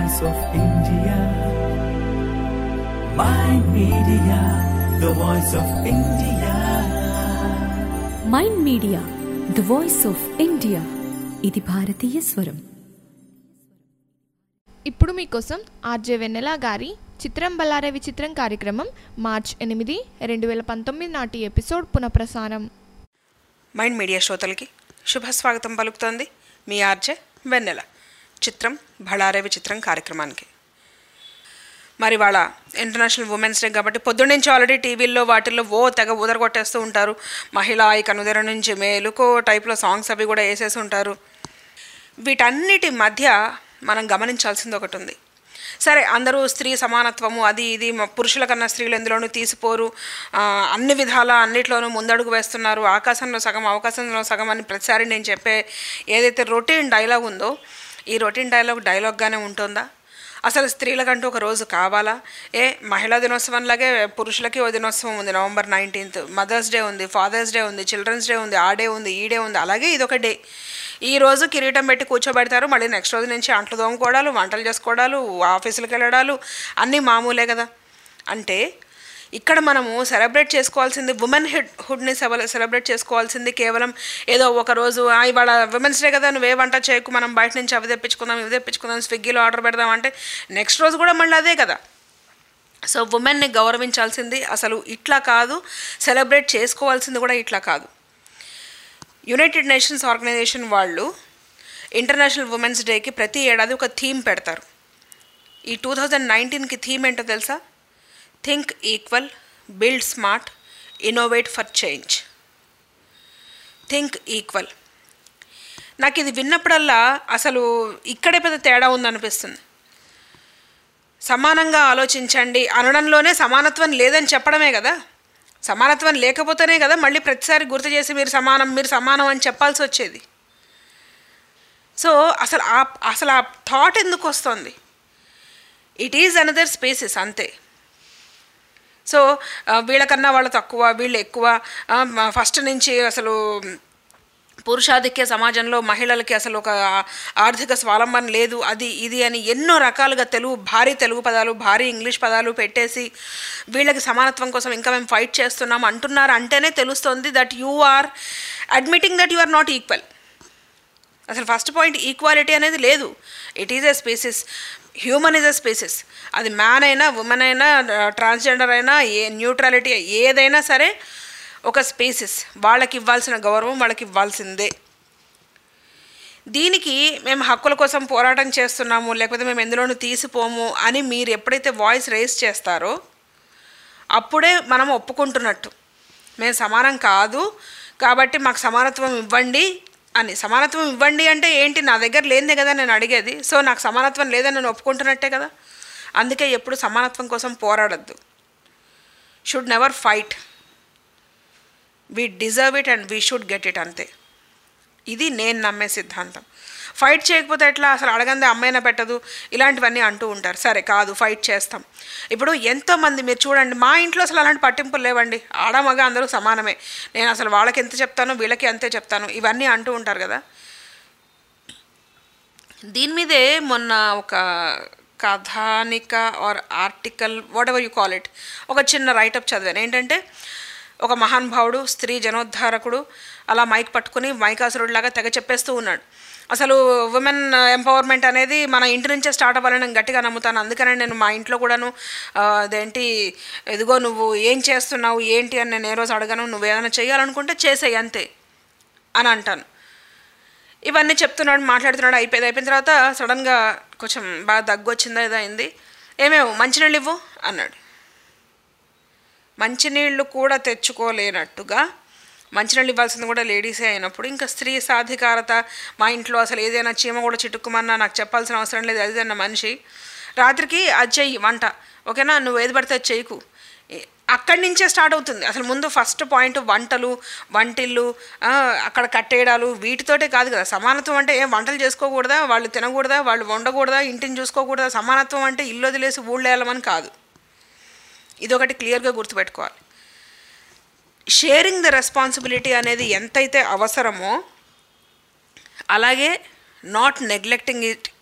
voice of India. My media, the voice of India. Mind media the voice of India ఇది భారతీయ స్వరం ఇప్పుడు మీకోసం ఆర్జే వెన్నెల గారి చిత్రం బల్లారే విచిత్రం కార్యక్రమం మార్చ్ ఎనిమిది రెండు వేల పంతొమ్మిది నాటి ఎపిసోడ్ పునఃప్రసారం మైండ్ మీడియా శ్రోతలకి శుభ స్వాగతం పలుకుతోంది మీ ఆర్జే వెన్నెల చిత్రం భళారే విచిత్రం కార్యక్రమానికి మరి వాళ్ళ ఇంటర్నేషనల్ ఉమెన్స్ డే కాబట్టి పొద్దున్నుంచి ఆల్రెడీ టీవీల్లో వాటిల్లో ఓ తెగ ఊదరగొట్టేస్తూ ఉంటారు మహిళా ఈ కనుదెర నుంచి మేలుకో టైప్లో సాంగ్స్ అవి కూడా వేసేసి ఉంటారు వీటన్నిటి మధ్య మనం గమనించాల్సింది ఒకటి ఉంది సరే అందరూ స్త్రీ సమానత్వము అది ఇది మ- పురుషుల కన్నా స్త్రీలు ఎందులోనూ తీసిపోరు ఆ, అన్ని విధాల అన్నిట్లోనూ ముందడుగు వేస్తున్నారు ఆకాశంలో సగం అవకాశంలో సగం అని ప్రతిసారి నేను చెప్పే ఏదైతే రొటీన్ డైలాగ్ ఉందో ఈ రొటీన్ డైలాగ్ డైలాగ్గానే ఉంటుందా అసలు స్త్రీలకంటూ ఒక రోజు కావాలా ఏ మహిళా దినోత్సవంలాగే పురుషులకి ఓ దినోత్సవం ఉంది నవంబర్ నైన్టీన్త్ మదర్స్ డే ఉంది ఫాదర్స్ డే ఉంది చిల్డ్రన్స్ డే ఉంది ఆ డే ఉంది ఈ డే ఉంది అలాగే ఇదొక డే ఈ రోజు కిరీటం పెట్టి కూర్చోబెడతారు మళ్ళీ నెక్స్ట్ రోజు నుంచి అంట్లు తోముకోవడాలు వంటలు చేసుకోవడాలు ఆఫీసులకు వెళ్ళడాలు అన్నీ మామూలే కదా అంటే ఇక్కడ మనము సెలబ్రేట్ చేసుకోవాల్సింది ఉమెన్ హుడ్ హుడ్ని సెలబ్రేట్ చేసుకోవాల్సింది కేవలం ఏదో ఒక రోజు "ఆ, ఇవాళ విమెన్స్ డే కదా నువ్వు ఏ వంట చేయకు మనం బయట నుంచి అవి తెప్పించుకుందాం ఇవి తెప్పించుకుందాం స్విగ్గీలో ఆర్డర్ పెడదాం అంటే నెక్స్ట్ రోజు కూడా మళ్ళీ అదే కదా సో ఉమెన్ని గౌరవించాల్సింది అసలు ఇట్లా కాదు సెలబ్రేట్ చేసుకోవాల్సింది కూడా ఇట్లా కాదు యునైటెడ్ నేషన్స్ ఆర్గనైజేషన్ వాళ్ళు ఇంటర్నేషనల్ ఉమెన్స్ డేకి ప్రతి ఏడాది ఒక థీమ్ పెడతారు ఈ టూ థౌజండ్ నైన్టీన్కి థీమ్ ఏంటో తెలుసా think equal build smart innovate for change think equal నాకు ఇది విన్నప్పుడల్లా అసలు ఇక్కడే పెద్ద తేడా ఉందనిపిస్తుంది సమానంగా ఆలోచించండి అనడంలోనే సమానత్వం లేదని చెప్పడమే కదా సమానత్వం లేకపోతేనే కదా మళ్ళీ ప్రతిసారి గుర్తు చేసి మీరు సమానం మీరు సమానం అని చెప్పాల్సి వచ్చేది సో అసలు ఆ అసలు ఆ థాట్ ఎందుకు వస్తుంది ఇట్ ఈజ్ అనదర్ స్పేసెస్ అంతే సో ఆ, వీళ్ళకన్నా వాళ్ళు తక్కువ వీళ్ళు ఎక్కువ ఫస్ట్ నుంచి అసలు పురుషాధిక్య సమాజంలో మహిళలకి అసలు ఒక ఆర్థిక స్వాలంబన లేదు అది ఇది అని ఎన్నో రకాలుగా తెలుగు భారీ తెలుగు పదాలు భారీ ఇంగ్లీష్ పదాలు పెట్టేసి వీళ్ళకి సమానత్వం కోసం ఇంకా మేము ఫైట్ చేస్తున్నాం అంటున్నారు అంటేనే తెలుస్తుంది that you are admitting that you are not equal అసలు ఫస్ట్ పాయింట్ ఈక్వాలిటీ అనేది లేదు it is a species human is a species అది మ్యాన్ అయినా ఉమెన్ అయినా ట్రాన్స్జెండర్ అయినా ఏ న్యూట్రాలిటీ ఏదైనా సరే ఒక స్పీసెస్ వాళ్ళకి ఇవ్వాల్సిన గౌరవం వాళ్ళకి ఇవ్వాల్సిందే దీనికి మేము హక్కుల కోసం పోరాటం చేస్తున్నాము లేకపోతే మేము ఎందులోనూ తీసిపోము అని మీరు ఎప్పుడైతే వాయిస్ రేస్ చేస్తారో అప్పుడే మనం ఒప్పుకుంటున్నట్టు మేము సమానం కాదు కాబట్టి మాకు సమానత్వం ఇవ్వండి అని సమానత్వం ఇవ్వండి అంటే ఏంటి నా దగ్గర లేనిదే కదా నేను అడిగేది సో నాకు సమానత్వం లేదని నేను ఒప్పుకుంటున్నట్టే కదా అందుకే ఎప్పుడు సమానత్వం కోసం పోరాడద్దు should never fight we deserve it and we should get it అంతే ఇది నేను నమ్మే సిద్ధాంతం ఫైట్ చేయకపోతే ఎట్లా అసలు అడగందే అమ్మైనా పెట్టదు ఇలాంటివన్నీ అంటూ ఉంటారు సరే కాదు ఫైట్ చేస్తాం ఇప్పుడు ఎంతోమంది మీరు చూడండి మా ఇంట్లో అసలు అలాంటి పట్టింపులు లేవండి ఆడ మగ అందరూ సమానమే నేను అసలు వాళ్ళకి ఎంత చెప్తాను వీళ్ళకి అంతే చెప్తాను ఇవన్నీ అంటూ ఉంటారు కదా దీని మీదే మొన్న ఒక కథానిక or article whatever you call it ఒక చిన్న రైటప్ చదివాను ఏంటంటే ఒక మహానుభావుడు స్త్రీ జనోద్ధారకుడు అలా మైక్ పట్టుకుని మైకాసురుడిలాగా తెగ చెప్పేస్తూ ఉన్నాడు అసలు ఉమెన్ ఎంపవర్మెంట్ అనేది మన ఇంటి నుంచే స్టార్ట్ అవ్వాలని నేను గట్టిగా నమ్ముతాను అందుకనే నేను మా ఇంట్లో కూడాను ఆ, అదేంటి ఇదిగో నువ్వు ఏం చేస్తున్నావు ఏంటి అని నేను ఏ రోజు అడగను నువ్వు ఏదైనా చేయాలనుకుంటే చేసేయి అంతే అని అంటాను ఇవన్నీ చెప్తున్నాడు మాట్లాడుతున్నాడు అయిపోయింది అయిపోయిన తర్వాత సడన్గా కొంచెం బాగా దగ్గు వచ్చిందా ఏదో అయింది ఏమేమో మంచినీళ్ళు ఇవ్వు అన్నాడు మంచినీళ్ళు కూడా తెచ్చుకోలేనట్టుగా మంచినీళ్ళు ఇవ్వాల్సింది కూడా లేడీసే అయినప్పుడు ఇంకా స్త్రీ సాధికారత మా ఇంట్లో అసలు ఏదైనా చీమ కూడా చిట్టుకుమన్నా నాకు చెప్పాల్సిన అవసరం లేదు అదిదన్న మనిషి రాత్రికి అది చెయ్యి వంట ఓకేనా నువ్వు ఏది పడితే అది చేయకు ఏ- అక్కడి నుంచే స్టార్ట్ అవుతుంది అసలు ముందు ఫస్ట్ పాయింట్ వంటలు వంటిల్లు ఆ, అక్కడ కట్టేయడాలు వీటితోటే కాదు కదా సమానత్వం అంటే ఏం వంటలు చేసుకోకూడదా వాళ్ళు తినకూడదా వాళ్ళు వండకూడదా ఇంటిని చూసుకోకూడదా సమానత్వం అంటే ఇల్లు వదిలేసి ఊళ్ళో వెళ్ళమని కాదు ఇదొకటి క్లియర్గా గుర్తుపెట్టుకోవాలి షేరింగ్ ద రెస్పాన్సిబిలిటీ అనేది ఎంతైతే అవసరమో అలాగే నాట్ నెగ్లెక్టింగ్ ఇట్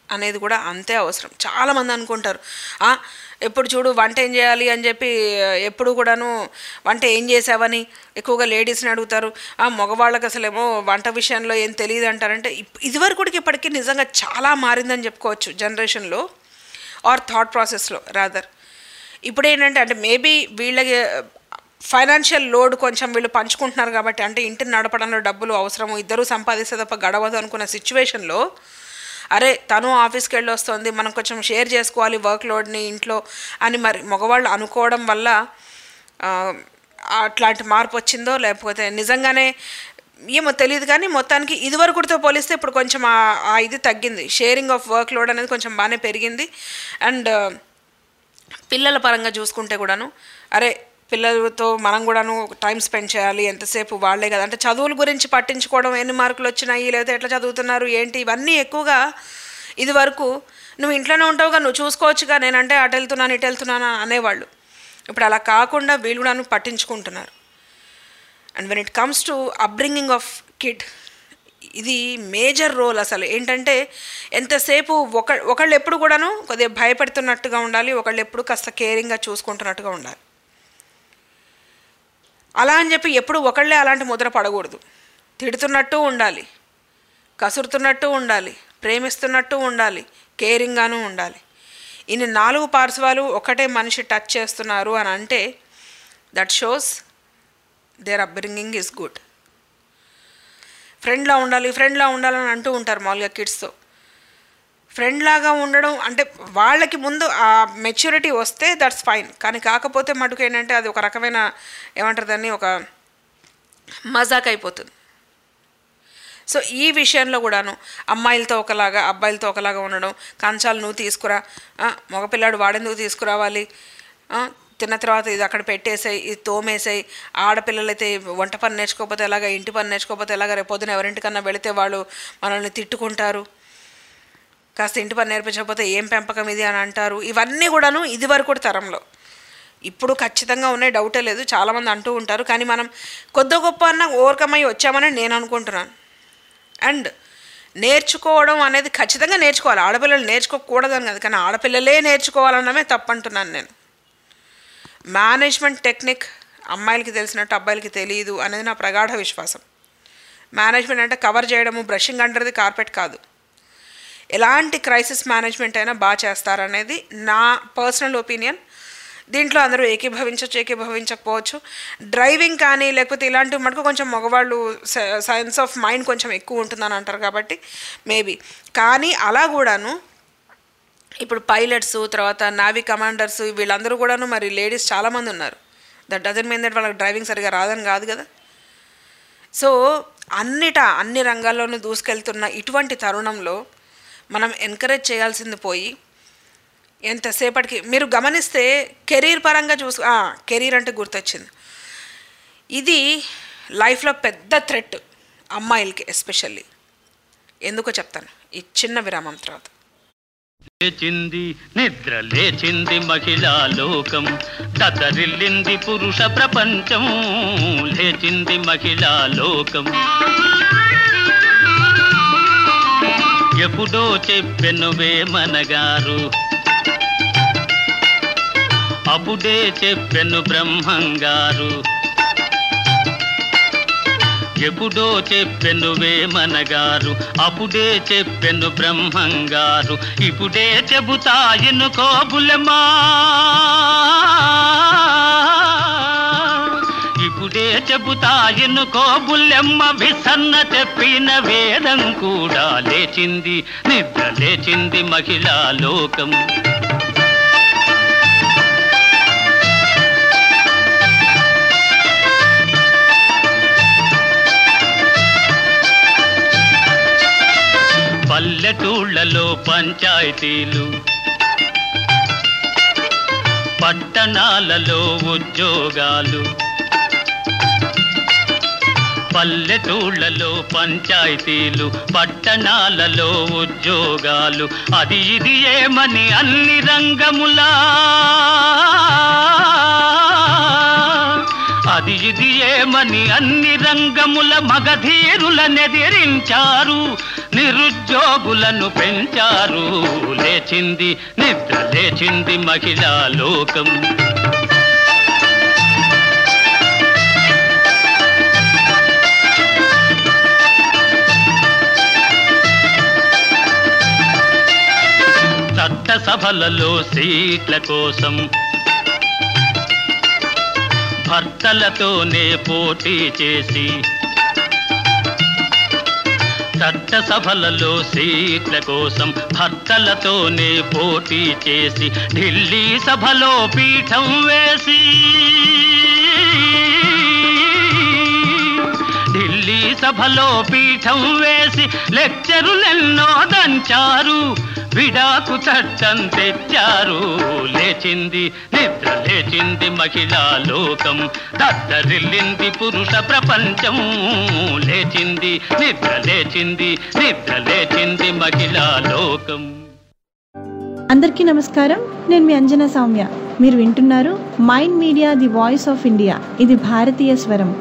అనేది కూడా అంతే అవసరం చాలామంది అనుకుంటారు "ఆ, ఎప్పుడు చూడు వంట ఏం చేయాలి అని చెప్పి ఎప్పుడు కూడాను వంట ఏం చేసావని ఎక్కువగా లేడీస్ని అడుగుతారు ఆ మగవాళ్ళకి అసలేమో వంట విషయంలో ఏం తెలియదు అంటారంటే ఇప్- ఇదివరకుడికి ఇప్పటికీ నిజంగా చాలా మారిందని చెప్పుకోవచ్చు జనరేషన్లో ఆర్ థాట్ ప్రాసెస్లో రాదర్ ఇప్పుడు ఏంటంటే అంటే మేబీ వీళ్ళకి ఫైనాన్షియల్ లోడ్ కొంచెం వీళ్ళు పంచుకుంటున్నారు కాబట్టి అంటే ఇంటిని నడపడంలో డబ్బులు అవసరము ఇద్దరు సంపాదిస్తే తప్ప గడవదు అనుకున్న సిచ్యువేషన్లో అరే తను ఆఫీస్కి వెళ్ళి వస్తుంది మనం కొంచెం షేర్ చేసుకోవాలి వర్క్ లోడ్ని ఇంట్లో అని మరి మగవాళ్ళు అనుకోవడం వల్ల ఆ, అట్లాంటి మార్పు వచ్చిందో లేకపోతే నిజంగానే ఏమో తెలియదు కానీ మొత్తానికి ఇదివరకుతో పోలిస్తే ఇప్పుడు కొంచెం ఆ- ఆ ఇది తగ్గింది షేరింగ్ ఆఫ్ వర్క్ లోడ్ అనేది కొంచెం బాగానే పెరిగింది అండ్ పిల్లల పరంగా చూసుకుంటే కూడాను అరే పిల్లలతో మనం కూడాను టైం స్పెండ్ చేయాలి ఎంతసేపు వాళ్ళే కదా అంటే చదువుల గురించి పట్టించుకోవడం ఎన్ని మార్కులు వచ్చినాయి లేకపోతే ఎట్లా చదువుతున్నారు ఏంటి ఇవన్నీ ఎక్కువగా ఇది వరకు నువ్వు ఇంట్లోనే ఉంటావుగా నువ్వు చూసుకోవచ్చుగా నేనంటే అటు వెళ్తున్నాను ఇటు వెళ్తున్నాను అనేవాళ్ళు ఇప్పుడు అలా కాకుండా వీళ్ళు కూడాను పట్టించుకుంటున్నారు and when it comes to upbringing of kid ఇది మేజర్ రోల్ అసలు ఏంటంటే ఎంతసేపు ఒక ఒకళ్ళు ఎప్పుడు కూడాను కొద్దిగా భయపెడుతున్నట్టుగా ఉండాలి ఒకళ్ళు ఎప్పుడు కాస్త కేరింగ్గా చూసుకుంటున్నట్టుగా ఉండాలి అలా అని చెప్పి ఎప్పుడు ఒకళ్ళే అలాంటి ముద్ర పడకూడదు తిడుతున్నట్టు ఉండాలి కసురుతున్నట్టు ఉండాలి ప్రేమిస్తున్నట్టు ఉండాలి కేరింగ్గాను ఉండాలి ఇన్ని నాలుగు పార్శ్వాలు ఒకటే మనిషి టచ్ చేస్తున్నారు అని అంటే that shows their upbringing is good ఫ్రెండ్లా ఉండాలి ఫ్రెండ్లా ఉండాలని అంటూ ఉంటారు మామూలుగా కిడ్స్తో ఫ్రెండ్ లాగా ఉండడం అంటే వాళ్ళకి ముందు ఆ మెచ్యూరిటీ వస్తే దట్స్ ఫైన్ కానీ కాకపోతే మటుకు ఏంటంటే అది ఒక రకమైన ఏమంటారు దాన్ని ఒక మజాక్ అయిపోతుంది సో ఈ విషయంలో కూడాను అమ్మాయిలతో ఒకలాగా అబ్బాయిలతో ఒకలాగా ఉండడం కంచాలు నువ్వు తీసుకురా ఆ, మగపిల్లాడు వాడెందుకు తీసుకురావాలి ఆ, తిన్న తర్వాత ఇది అక్కడ పెట్టేసాయి ఇది తోమేసాయి ఆడపిల్లలైతే వంట పని నేర్చుకోకపోతే ఎలాగా ఇంటి పని నేర్చుకోకపోతే ఎలాగా రేపు పొద్దున ఎవరింటికన్నా వెళితే వాళ్ళు మనల్ని తిట్టుకుంటారు కాస్త ఇంటి పని నేర్పించకపోతే ఏం పెంపకం ఇది అని అంటారు ఇవన్నీ కూడాను ఇది వరకు తరంలో ఇప్పుడు ఖచ్చితంగా ఉన్నాయి డౌటే లేదు చాలామంది అంటూ ఉంటారు కానీ మనం కొద్ది గొప్ప అన్న ఓవర్కమ్ అయ్యి వచ్చామని నేను అనుకుంటున్నాను అండ్ నేర్చుకోవడం అనేది ఖచ్చితంగా నేర్చుకోవాలి ఆడపిల్లలు నేర్చుకోకూడదని కాదు కానీ ఆడపిల్లలే నేర్చుకోవాలన్నమే తప్పంటున్నాను నేను మేనేజ్మెంట్ టెక్నిక్ అమ్మాయిలకి తెలిసినట్టు అబ్బాయిలకి తెలియదు అనేది నా ప్రగాఢ విశ్వాసం మేనేజ్మెంట్ అంటే కవర్ చేయడము బ్రషింగ్ అండర్ది కార్పెట్ కాదు ఎలాంటి క్రైసిస్ మేనేజ్మెంట్ అయినా బాగా చేస్తారనేది నా పర్సనల్ ఒపీనియన్ దీంట్లో అందరూ ఏకీభవించవచ్చు ఏకీభవించకపోవచ్చు డ్రైవింగ్ కానీ లేకపోతే ఇలాంటివి మటుకు కొంచెం మగవాళ్ళు సైన్స్ ఆఫ్ మైండ్ కొంచెం ఎక్కువ ఉంటుందని అంటారు కాబట్టి మేబీ కానీ అలా కూడాను ఇప్పుడు పైలట్స్ తర్వాత నావీ కమాండర్స్ వీళ్ళందరూ కూడాను మరి లేడీస్ చాలామంది ఉన్నారు దట్ డజన్ మీన్ దట్ వాళ్ళకి డ్రైవింగ్ సరిగా రాదని కాదు కదా సో అన్నిట అన్ని రంగాల్లోనూ దూసుకెళ్తున్న ఇటువంటి తరుణంలో మనం ఎంకరేజ్ చేయాల్సింది పోయి ఎంతసేపటికి మీరు గమనిస్తే కెరీర్ పరంగా చూసు కెరీర్ అంటే గుర్తొచ్చింది ఇది లైఫ్లో పెద్ద థ్రెట్ అమ్మాయిలకి ఎస్పెషల్లీ ఎందుకో చెప్తాను ఈ చిన్న విరామం తర్వాత లేచింది నిద్ర లేచింది మహిళా లోకం దతరిల్లింది పురుష ప్రపంచం లేచింది మహిళా లోకం ఎప్పుడో చెప్పెను వేమనగారు అప్పుడే చెప్పెను బ్రహ్మంగారు ఎప్పుడో చెప్పెను వేమనగారు అప్పుడే చెప్పెను బ్రహ్మంగారు ఇప్పుడే చెబుతా ఎన్నుకో బుల్లెమ్మా ఇప్పుడే చెబుతా ఎన్నుకో బుల్లెమ్మ విసన్న తెప్పిన వేదం కూడా లేచింది నిద్ర లేచింది మహిళా లోకం పల్లెటూళ్ళలో పంచాయతీలు పట్టణాలలో ఉద్యోగాలు పల్లెటూళ్ళలో పంచాయతీలు పట్టణాలలో ఉద్యోగాలు అది ఇది ఏమని అన్ని రంగములా అది ఇది ఏమని అన్ని రంగముల మగధీరుల నెదిరించారు నిరుద్యోగులను పెంచారు లేచింది నిద్ర లేచింది మహిళా లోకం చట్టసభలలో సీట్ల కోసం భర్తలతోనే పోటీ చేసి చట్టసభలలో సీట్ల కోసం భర్తలతోనే పోటీ చేసి ఢిల్లీ సభలో పీఠం వేసి ఢిల్లీ సభలో పీఠం వేసి లెక్చరులెన్నో దంచారు విడాకు చట్టం తెచ్చారు లేచింది నిద్ర లేచింది మహిళా లోకం దద్దరిల్లింది పురుష ప్రపంచం లేచింది నిద్ర లేచింది నిద్ర లేచింది మహిళా లోకం అందరికీ నమస్కారం నేను మీ అంజనా సౌమ్య మీరు వింటున్నారు mind media the voice of India ఇది భారతీయ స్వరం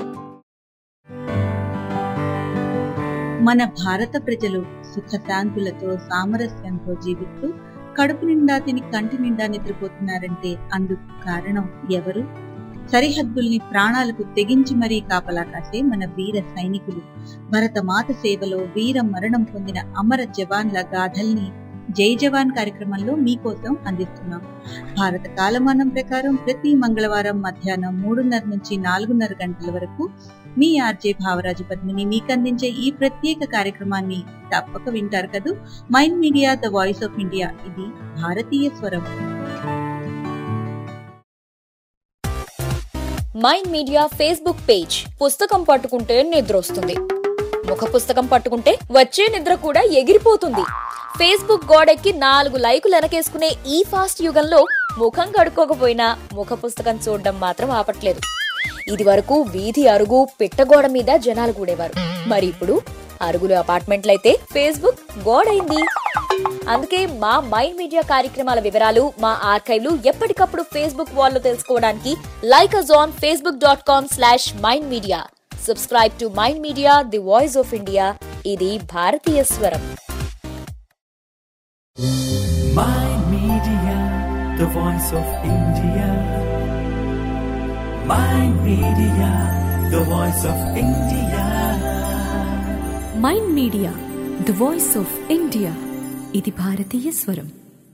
మన భారత ప్రజలు సుఖశాంతులతో సామరస్యంతో జీవిస్తూ కడుపు నిండా తిని కంటి నిండా నిద్రపోతున్నారంటే అందుకు కారణం ఎవరు సరిహద్దుల్ని ప్రాణాలకు తెగించి మరీ కాపలా కాసే మన వీర సైనికులు భరతమాత సేవలో వీర మరణం పొందిన అమర జవాన్ల గాథల్ని జై జవాన్ కార్యక్రమంలో మీకోసం అందిస్తున్నాం భారత కాలమానం ప్రకారం ప్రతి మంగళవారం మధ్యాహ్నం మూడున్నర నుంచి నాలుగున్నర గంటల వరకు మీ ఆర్జే భావరాజు పద్మిని మీకు అందించే ఈ ప్రత్యేక కార్యక్రమాన్ని తప్పక వింటారు కదూ mind media the voice of India ఇది భారతీయ స్వరం మైండ్ మీడియా ఫేస్బుక్ పేజ్ పుస్తకం పట్టుకుంటే నిద్ర వస్తుంది ముఖ పుస్తకం పట్టుకుంటే వచ్చే నిద్ర కూడా ఎగిరిపోతుంది ఫేస్బుక్ గోడెక్కి నాలుగు లైకులు వెనకేసుకునే ఈ ఫాస్ట్ యుగంలో ముఖం కడుక్కోకపోయినా ముఖ పుస్తకం చూడడం మాత్రం ఆపట్లేదు ఇది వరకు వీధి అరుగు పిట్టగోడ మీద జనాలు కూడేవారు మరి ఇప్పుడు అరుగులు అపార్ట్మెంట్లయితే ఫేస్బుక్ గోడైంది అందుకే మా మైండ్ మీడియా కార్యక్రమాల వివరాలు మా ఆర్కైవ్లు ఎప్పటికప్పుడు ఫేస్బుక్ వాల్లో తెలుసుకోవడానికి like us on Facebook dot com slash mind media subscribe to mind media the voice of India ఇది భారతీయ స్వరం Mind Media, the voice of India. Mind Media, the voice of India. Mind media the voice of India ఇది భారతీయ స్వరం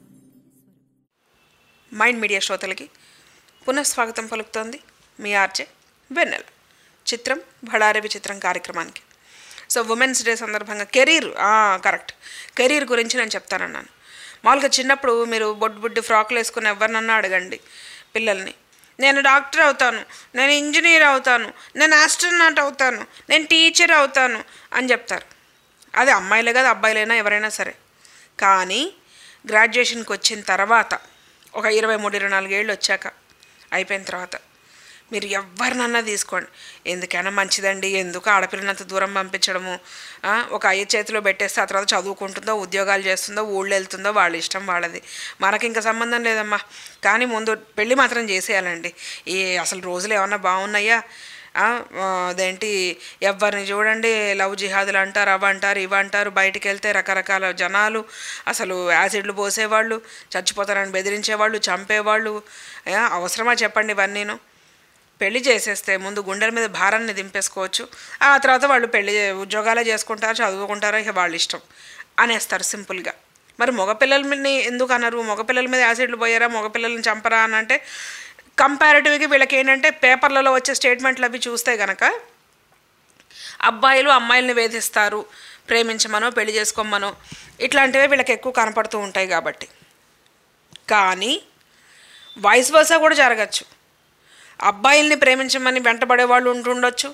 mind media శ్రోతలకి పునఃస్వాగతం పలుకుతోంది మీ RJ వెన్నెల చిత్రం భళారే విచిత్రం కార్యక్రమానికి సో ఉమెన్స్ డే సందర్భంగా కెరీర్ కరెక్ట్ కెరీర్ గురించి నేను చెప్తానన్నాను మామూలుగా చిన్నప్పుడు మీరు బొడ్డు బొడ్డు ఫ్రాక్లు వేసుకుని ఎవరినన్నా అడగండి పిల్లల్ని నేను డాక్టర్ అవుతాను నేను ఇంజనీర్ అవుతాను నేను ఆస్ట్రోనాట్ అవుతాను నేను టీచర్ అవుతాను అని చెప్తారు అది అమ్మాయిలే కదా అబ్బాయిలైనా ఎవరైనా సరే కానీ గ్రాడ్యుయేషన్కి వచ్చిన తర్వాత ఒక ఇరవై మూడు ఇరవై నాలుగేళ్ళు వచ్చాక అయిపోయిన తర్వాత మీరు ఎవరినన్నా తీసుకోండి ఎందుకైనా మంచిదండి ఎందుకు ఆడపిల్లనంత దూరం పంపించడము ఆ, ఒక అయ్య చేతిలో పెట్టేస్తే ఆ తర్వాత చదువుకుంటుందో ఉద్యోగాలు చేస్తుందో ఊళ్ళు వెళ్తుందో వాళ్ళ ఇష్టం వాళ్ళది మనకి ఇంకా సంబంధం లేదమ్మా కానీ ముందు పెళ్ళి మాత్రం చేసేయాలండి ఈ అసలు రోజులు ఏమన్నా బాగున్నాయా ఆ, ఆ, అదేంటి ఎవరిని చూడండి లవ్ జిహాదులు అంటారు అవి అంటారు ఇవి అంటారు బయటికి వెళ్తే రకరకాల జనాలు అసలు యాసిడ్లు పోసేవాళ్ళు చచ్చిపోతారని బెదిరించేవాళ్ళు చంపేవాళ్ళు ఆ, అవసరమా చెప్పండి ఇవన్నీను పెళ్లి చేసేస్తే ముందు గుండెల మీద భారాన్ని దింపేసుకోవచ్చు ఆ తర్వాత వాళ్ళు పెళ్లి చే- ఉద్యోగాలే చేసుకుంటారు చదువుకుంటారో ఇక వాళ్ళ ఇష్టం అనేస్తారు సింపుల్గా మరి మగపిల్లలని ఎందుకు అన్నారు మగపిల్లల మీద యాసిడ్లు పోయారా మగపిల్లల్ని చంపరా అని అంటే కంపారిటివ్గా వీళ్ళకి ఏంటంటే పేపర్లలో వచ్చే స్టేట్మెంట్లు అవి చూస్తే గనక అబ్బాయిలు అమ్మాయిల్ని వేధిస్తారు ప్రేమించమనో పెళ్లి చేసుకోమనో ఇట్లాంటివే వీళ్ళకి ఎక్కువ కనపడుతూ ఉంటాయి కాబట్టి కానీ వాయిస్ వర్సా కూడా జరగచ్చు అబ్బాయిల్ని ప్రేమించమని వెంటబడే వాళ్ళు ఉంటుండొచ్చు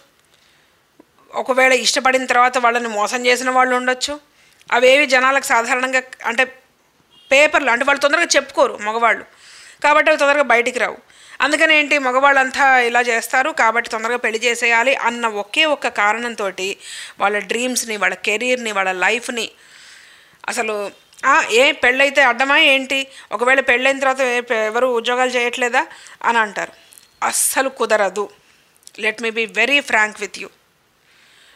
ఒకవేళ ఇష్టపడిన తర్వాత వాళ్ళని మోసం చేసిన వాళ్ళు ఉండొచ్చు అవేవి జనాలకు సాధారణంగా అంటే పేపర్లు అంటే వాళ్ళు తొందరగా చెప్పుకోరు మగవాళ్ళు కాబట్టి అవి తొందరగా బయటికి రావు అందుకని ఏంటి మగవాళ్ళంతా ఇలా చేస్తారు కాబట్టి తొందరగా పెళ్లి చేసేయాలి అన్న ఒకే ఒక్క కారణంతో వాళ్ళ డ్రీమ్స్ని వాళ్ళ కెరీర్ని వాళ్ళ లైఫ్ని అసలు "ఆ, ఏ పెళ్ళైతే అడ్డమా ఏంటి ఒకవేళ పెళ్ళైన తర్వాత ఏ- పె- ఎవరు ఉద్యోగాలు చేయట్లేదా అని అంటారు అస్సలు కుదరదు let me be very frank with you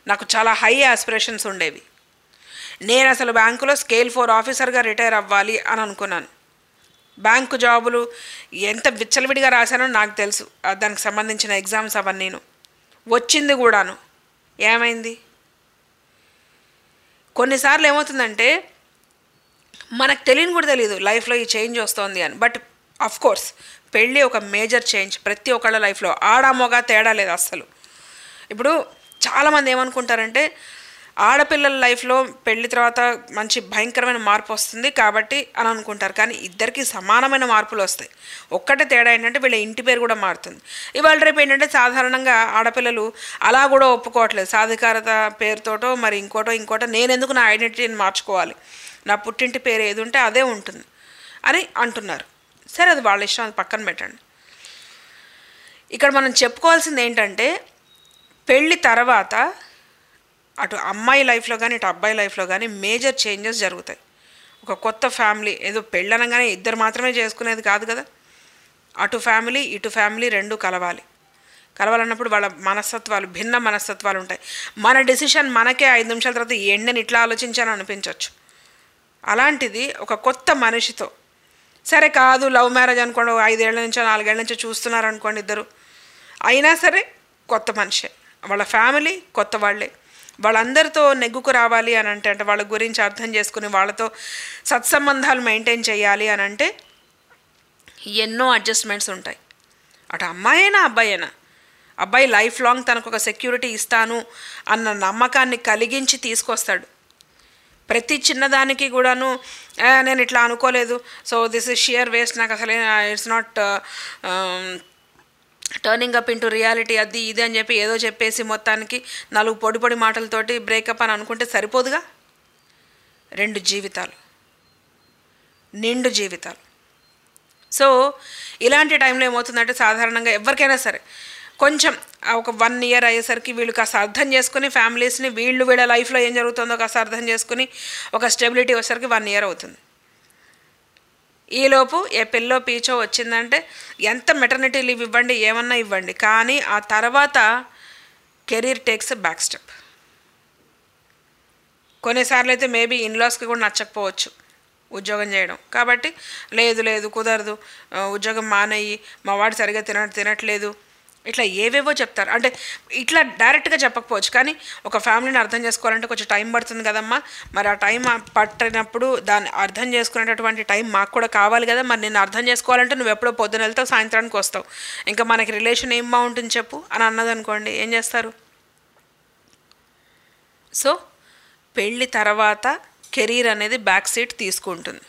నాకు చాలా హై ఆస్పిరేషన్స్ ఉండేవి నేను అసలు బ్యాంకులో స్కేల్ ఫోర్ ఆఫీసర్గా రిటైర్ అవ్వాలి అని అనుకున్నాను బ్యాంకు జాబులు ఎంత విచ్చలవిడిగా రాశానో నాకు తెలుసు ఆ దానికి సంబంధించిన ఎగ్జామ్స్ అవన్నీను వచ్చింది కూడాను ఏమైంది కొన్నిసార్లు ఏమవుతుందంటే మనకు తెలియని కూడా తెలియదు లైఫ్లో ఈ చేంజ్ వస్తుంది అని బట్ అఫ్ కోర్స్ పెళ్ళి ఒక మేజర్ చేంజ్ ప్రతి ఒక్కళ్ళ లైఫ్లో ఆడ మొగ తేడా లేదు అస్సలు ఇప్పుడు చాలామంది ఏమనుకుంటారంటే ఆడపిల్లల లైఫ్లో పెళ్లి తర్వాత మంచి భయంకరమైన మార్పు వస్తుంది కాబట్టి అని అనుకుంటారు కానీ ఇద్దరికి సమానమైన మార్పులు వస్తాయి ఒక్కటే తేడా ఏంటంటే వీళ్ళ ఇంటి పేరు కూడా మారుతుంది ఇవాళ రేపు ఏంటంటే సాధారణంగా ఆడపిల్లలు అలా కూడా ఒప్పుకోవట్లేదు సాధికారత పేరుతోటో మరి ఇంకోటో ఇంకోటో నేను ఎందుకు నా ఐడెంటిటీని మార్చుకోవాలి నా పుట్టింటి పేరు ఏది ఉంటే అదే ఉంటుంది అని అంటున్నారు సరే అది వాళ్ళ ఇష్టం అది పక్కన పెట్టండి ఇక్కడ మనం చెప్పుకోవాల్సింది ఏంటంటే పెళ్ళి తర్వాత అటు అమ్మాయి లైఫ్లో కానీ ఇటు అబ్బాయి లైఫ్లో కానీ మేజర్ చేంజెస్ జరుగుతాయి ఒక కొత్త ఫ్యామిలీ ఏదో పెళ్ళనగానే ఇద్దరు మాత్రమే చేసుకునేది కాదు కదా అటు ఫ్యామిలీ ఇటు ఫ్యామిలీ రెండు కలవాలి కలవాలన్నప్పుడు వాళ్ళ మనస్తత్వాలు భిన్న మనస్తత్వాలు ఉంటాయి మన డెసిషన్ మనకే ఐదు నిమిషాల తర్వాత ఎండని ఇట్లా ఆలోచించాను అనిపించవచ్చు అలాంటిది ఒక కొత్త మనిషితో సరే కాదు లవ్ మ్యారేజ్ అనుకోండి ఓ ఐదేళ్ల నుంచో నాలుగేళ్ల నుంచో చూస్తున్నారు అనుకోండి ఇద్దరు అయినా సరే కొత్త మనిషే వాళ్ళ ఫ్యామిలీ కొత్త వాళ్ళే వాళ్ళందరితో నెగ్గుకు రావాలి అని అంటే అంటే వాళ్ళ గురించి అర్థం చేసుకుని వాళ్ళతో సత్సంబంధాలు మెయింటైన్ చేయాలి అని అంటే ఎన్నో అడ్జస్ట్మెంట్స్ ఉంటాయి అటు అమ్మాయినా అబ్బాయినా అబ్బాయి లైఫ్ లాంగ్ తనకు ఒక సెక్యూరిటీ ఇస్తాను అన్న నమ్మకాన్ని కలిగించి తీసుకొస్తాడు ప్రతి చిన్నదానికి కూడాను "ఆ, నేను ఇట్లా అనుకోలేదు so this is sheer waste నాకు అసలు it's not turning up into reality అది ఇది అని చెప్పి ఏదో చెప్పేసి మొత్తానికి నాలుగు పొడి పొడి మాటలతోటి బ్రేకప్ అని అనుకుంటే సరిపోదుగా రెండు జీవితాలు నిండు జీవితాలు సో ఇలాంటి టైంలో ఏమవుతుందంటే సాధారణంగా ఎవరికైనా సరే కొంచెం ఆ ఒక వన్ ఇయర్ అయ్యేసరికి వీళ్ళు కాస్త అర్థం చేసుకుని ఫ్యామిలీస్ని వీళ్ళు వీళ్ళ లైఫ్లో ఏం జరుగుతుందో కాస్త అర్థం చేసుకుని ఒక స్టెబిలిటీ వచ్చేసరికి వన్ ఇయర్ అవుతుంది ఈలోపు ఏ పిల్లో పీచో వచ్చిందంటే ఎంత మెటర్నిటీ లీవ్ ఇవ్వండి ఏమన్నా ఇవ్వండి కానీ ఆ తర్వాత కెరీర్ టేక్స్ బ్యాక్ స్టెప్ కొన్నిసార్లు అయితే మేబీ ఇన్లాస్కి కూడా నచ్చకపోవచ్చు ఉద్యోగం చేయడం కాబట్టి లేదు లేదు కుదరదు ఆ, ఉద్యోగం మానేయి మా వాడు సరిగా తిన తినట్లేదు ఇట్లా ఏవేవో చెప్తారు అంటే ఇట్లా డైరెక్ట్గా చెప్పకపోవచ్చు కానీ ఒక ఫ్యామిలీని అర్థం చేసుకోవాలంటే కొంచెం టైం పడుతుంది కదమ్మా మరి ఆ టైం పట్టినప్పుడు దాన్ని అర్థం చేసుకునేటటువంటి టైం మాకు కూడా కావాలి కదా మరి నేను అర్థం చేసుకోవాలంటే నువ్వు ఎప్పుడో పొద్దున వెళ్తావు సాయంత్రానికి వస్తావు ఇంకా మనకి రిలేషన్ ఏం బాగుంటుంది చెప్పు అని అన్నదనుకోండి ఏం చేస్తారు సో పెళ్ళి తర్వాత కెరీర్ అనేది బ్యాక్ సీట్ తీసుకుంటుంది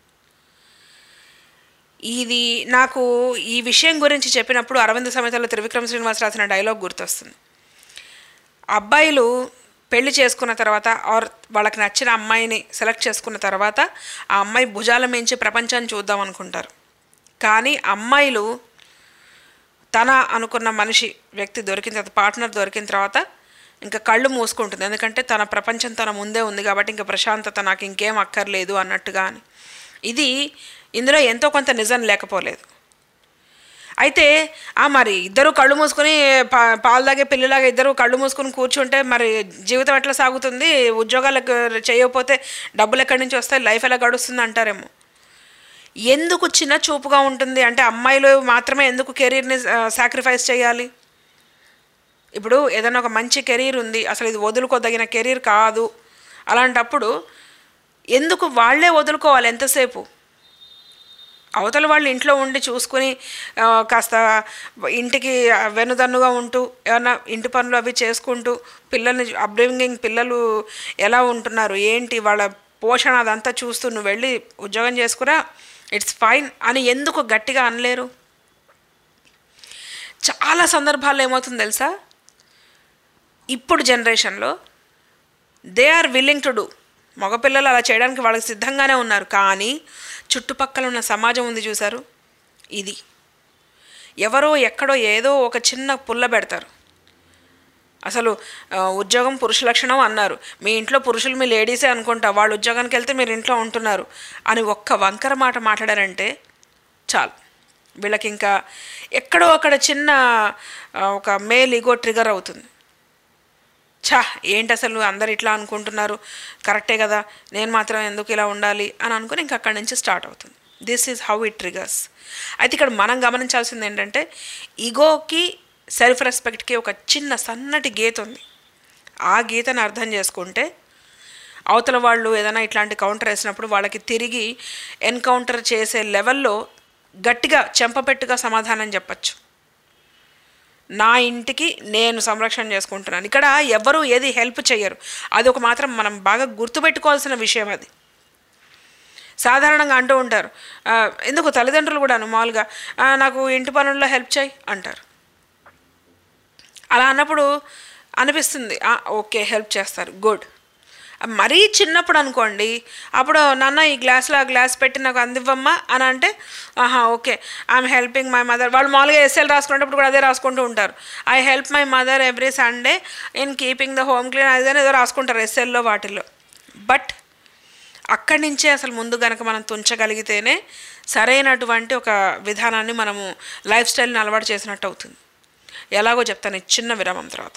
ఇది నాకు ఈ విషయం గురించి చెప్పినప్పుడు అరవింద సమేతలో త్రివిక్రమ శ్రీనివాస్ రాసిన డైలాగ్ గుర్తొస్తుంది అబ్బాయిలు పెళ్లి చేసుకున్న తర్వాత ఆర్ వాళ్ళకి నచ్చిన అమ్మాయిని సెలెక్ట్ చేసుకున్న తర్వాత ఆ అమ్మాయి భుజాల మించి ప్రపంచాన్ని చూద్దాం అనుకుంటారు కానీ అమ్మాయిలు తన అనుకున్న మనిషి వ్యక్తి దొరికిన తర్వాత పార్ట్నర్ దొరికిన తర్వాత ఇంకా కళ్ళు మూసుకుంటుంది ఎందుకంటే తన ప్రపంచం తన ముందే ఉంది కాబట్టి ఇంకా ప్రశాంతత నాకు ఇంకేం అక్కర్లేదు అన్నట్టుగా అని ఇది ఇందులో ఎంతో కొంత నిజం లేకపోలేదు అయితే ఆ మరి ఇద్దరు కళ్ళు మూసుకొని పా పాలు తాగే పిల్లలాగా ఇద్దరు కళ్ళు మూసుకొని కూర్చుంటే మరి జీవితం ఎట్లా సాగుతుంది ఉద్యోగాలకు చేయకపోతే డబ్బులు ఎక్కడి నుంచి వస్తాయి లైఫ్ ఎలా గడుస్తుంది అంటారేమో ఎందుకు చిన్న చూపుగా ఉంటుంది అంటే అమ్మాయిలు మాత్రమే ఎందుకు కెరీర్ని సాక్రిఫైస్ చేయాలి ఇప్పుడు ఏదైనా ఒక మంచి కెరీర్ ఉంది అసలు ఇది వదులుకోదగిన కెరీర్ కాదు అలాంటప్పుడు ఎందుకు వాళ్ళే వదులుకోవాలి ఎంతసేపు అవతల వాళ్ళు ఇంట్లో ఉండి చూసుకుని ఆ, కాస్త ఇంటికి వెనుదన్నుగా ఉంటూ ఏమన్నా ఇంటి పనులు అవి చేసుకుంటూ పిల్లల్ని అప్బ్రింగింగ్ పిల్లలు ఎలా ఉంటున్నారు ఏంటి వాళ్ళ పోషణ అదంతా చూస్తూ నువ్వు వెళ్ళి ఉద్యోగం చేసుకురా ఇట్స్ ఫైన్ అని ఎందుకు గట్టిగా అనలేరు చాలా సందర్భాల్లో ఏమవుతుంది తెలుసా ఇప్పుడు జనరేషన్లో they are willing to do మగపిల్లలు అలా చేయడానికి వాళ్ళకి సిద్ధంగానే ఉన్నారు కానీ చుట్టుపక్కల ఉన్న సమాజం ఉంది చూసారు ఇది ఎవరో ఎక్కడో ఏదో ఒక చిన్న పుల్ల పెడతారు అసలు ఆ, ఉద్యోగం పురుష లక్షణం అన్నారు మీ ఇంట్లో పురుషులు మీ లేడీసే అనుకుంటా వాళ్ళు ఉద్యోగానికి వెళ్తే మీరు ఇంట్లో ఉంటున్నారు అని ఒక్క వంకర మాట మాట్లాడారంటే చాలు వీళ్ళకి ఇంకా ఎక్కడో అక్కడ చిన్న ఆ, ఒక మేల్ ఈగో ట్రిగర్ అవుతుంది ఛా ఏంటి అసలు అందరు ఇట్లా అనుకుంటున్నారు కరెక్టే కదా నేను మాత్రం ఎందుకు ఇలా ఉండాలి అని అనుకుని ఇంక అక్కడి నుంచి స్టార్ట్ అవుతుంది this is how it triggers అయితే ఇక్కడ మనం గమనించాల్సింది ఏంటంటే ఈగోకి సెల్ఫ్ రెస్పెక్ట్కి ఒక చిన్న సన్నటి గీత ఉంది ఆ గీతను అర్థం చేసుకుంటే అవతల వాళ్ళు ఏదైనా ఇట్లాంటి కౌంటర్ వేసినప్పుడు వాళ్ళకి తిరిగి ఎన్కౌంటర్ చేసే లెవెల్లో గట్టిగా చెంపపెట్టుగా సమాధానం చెప్పచ్చు నా ఇంటికి నేను సంరక్షణ చేసుకుంటున్నాను ఇక్కడ ఎవరు ఏది హెల్ప్ చేయరు అది ఒక మాత్రం మనం బాగా గుర్తుపెట్టుకోవాల్సిన విషయం అది సాధారణంగా అంటూ ఉంటారు "ఆ, ఎందుకు తల్లిదండ్రులు కూడాను మామూలుగా "ఆ, నాకు ఇంటి పనుల్లో హెల్ప్ చేయి అంటారు అలా అన్నప్పుడు అనిపిస్తుంది "ఆ, ఓకే హెల్ప్ చేస్తారు గుడ్ మరీ చిన్నప్పుడు అనుకోండి అప్పుడు నాన్న ఈ గ్లాస్లో ఆ గ్లాస్ పెట్టి నాకు అందివ్వమ్మా అని అంటే ఆహా okay I'm helping my mother వాళ్ళు మామూలుగా ఎస్ఎల్ రాసుకునేటప్పుడు కూడా అదే రాసుకుంటూ ఉంటారు I help my mother every Sunday in keeping the home clean అదే ఏదో రాసుకుంటారు ఎస్ఎల్లో వాటిల్లో బట్ అక్కడి నుంచే అసలు ముందు గనక మనం తుంచగలిగితేనే సరైనటువంటి ఒక విధానాన్ని మనము లైఫ్ స్టైల్ని అలవాటు చేసినట్టు అవుతుంది ఎలాగో చెప్తాను ఈ చిన్న విరామం తర్వాత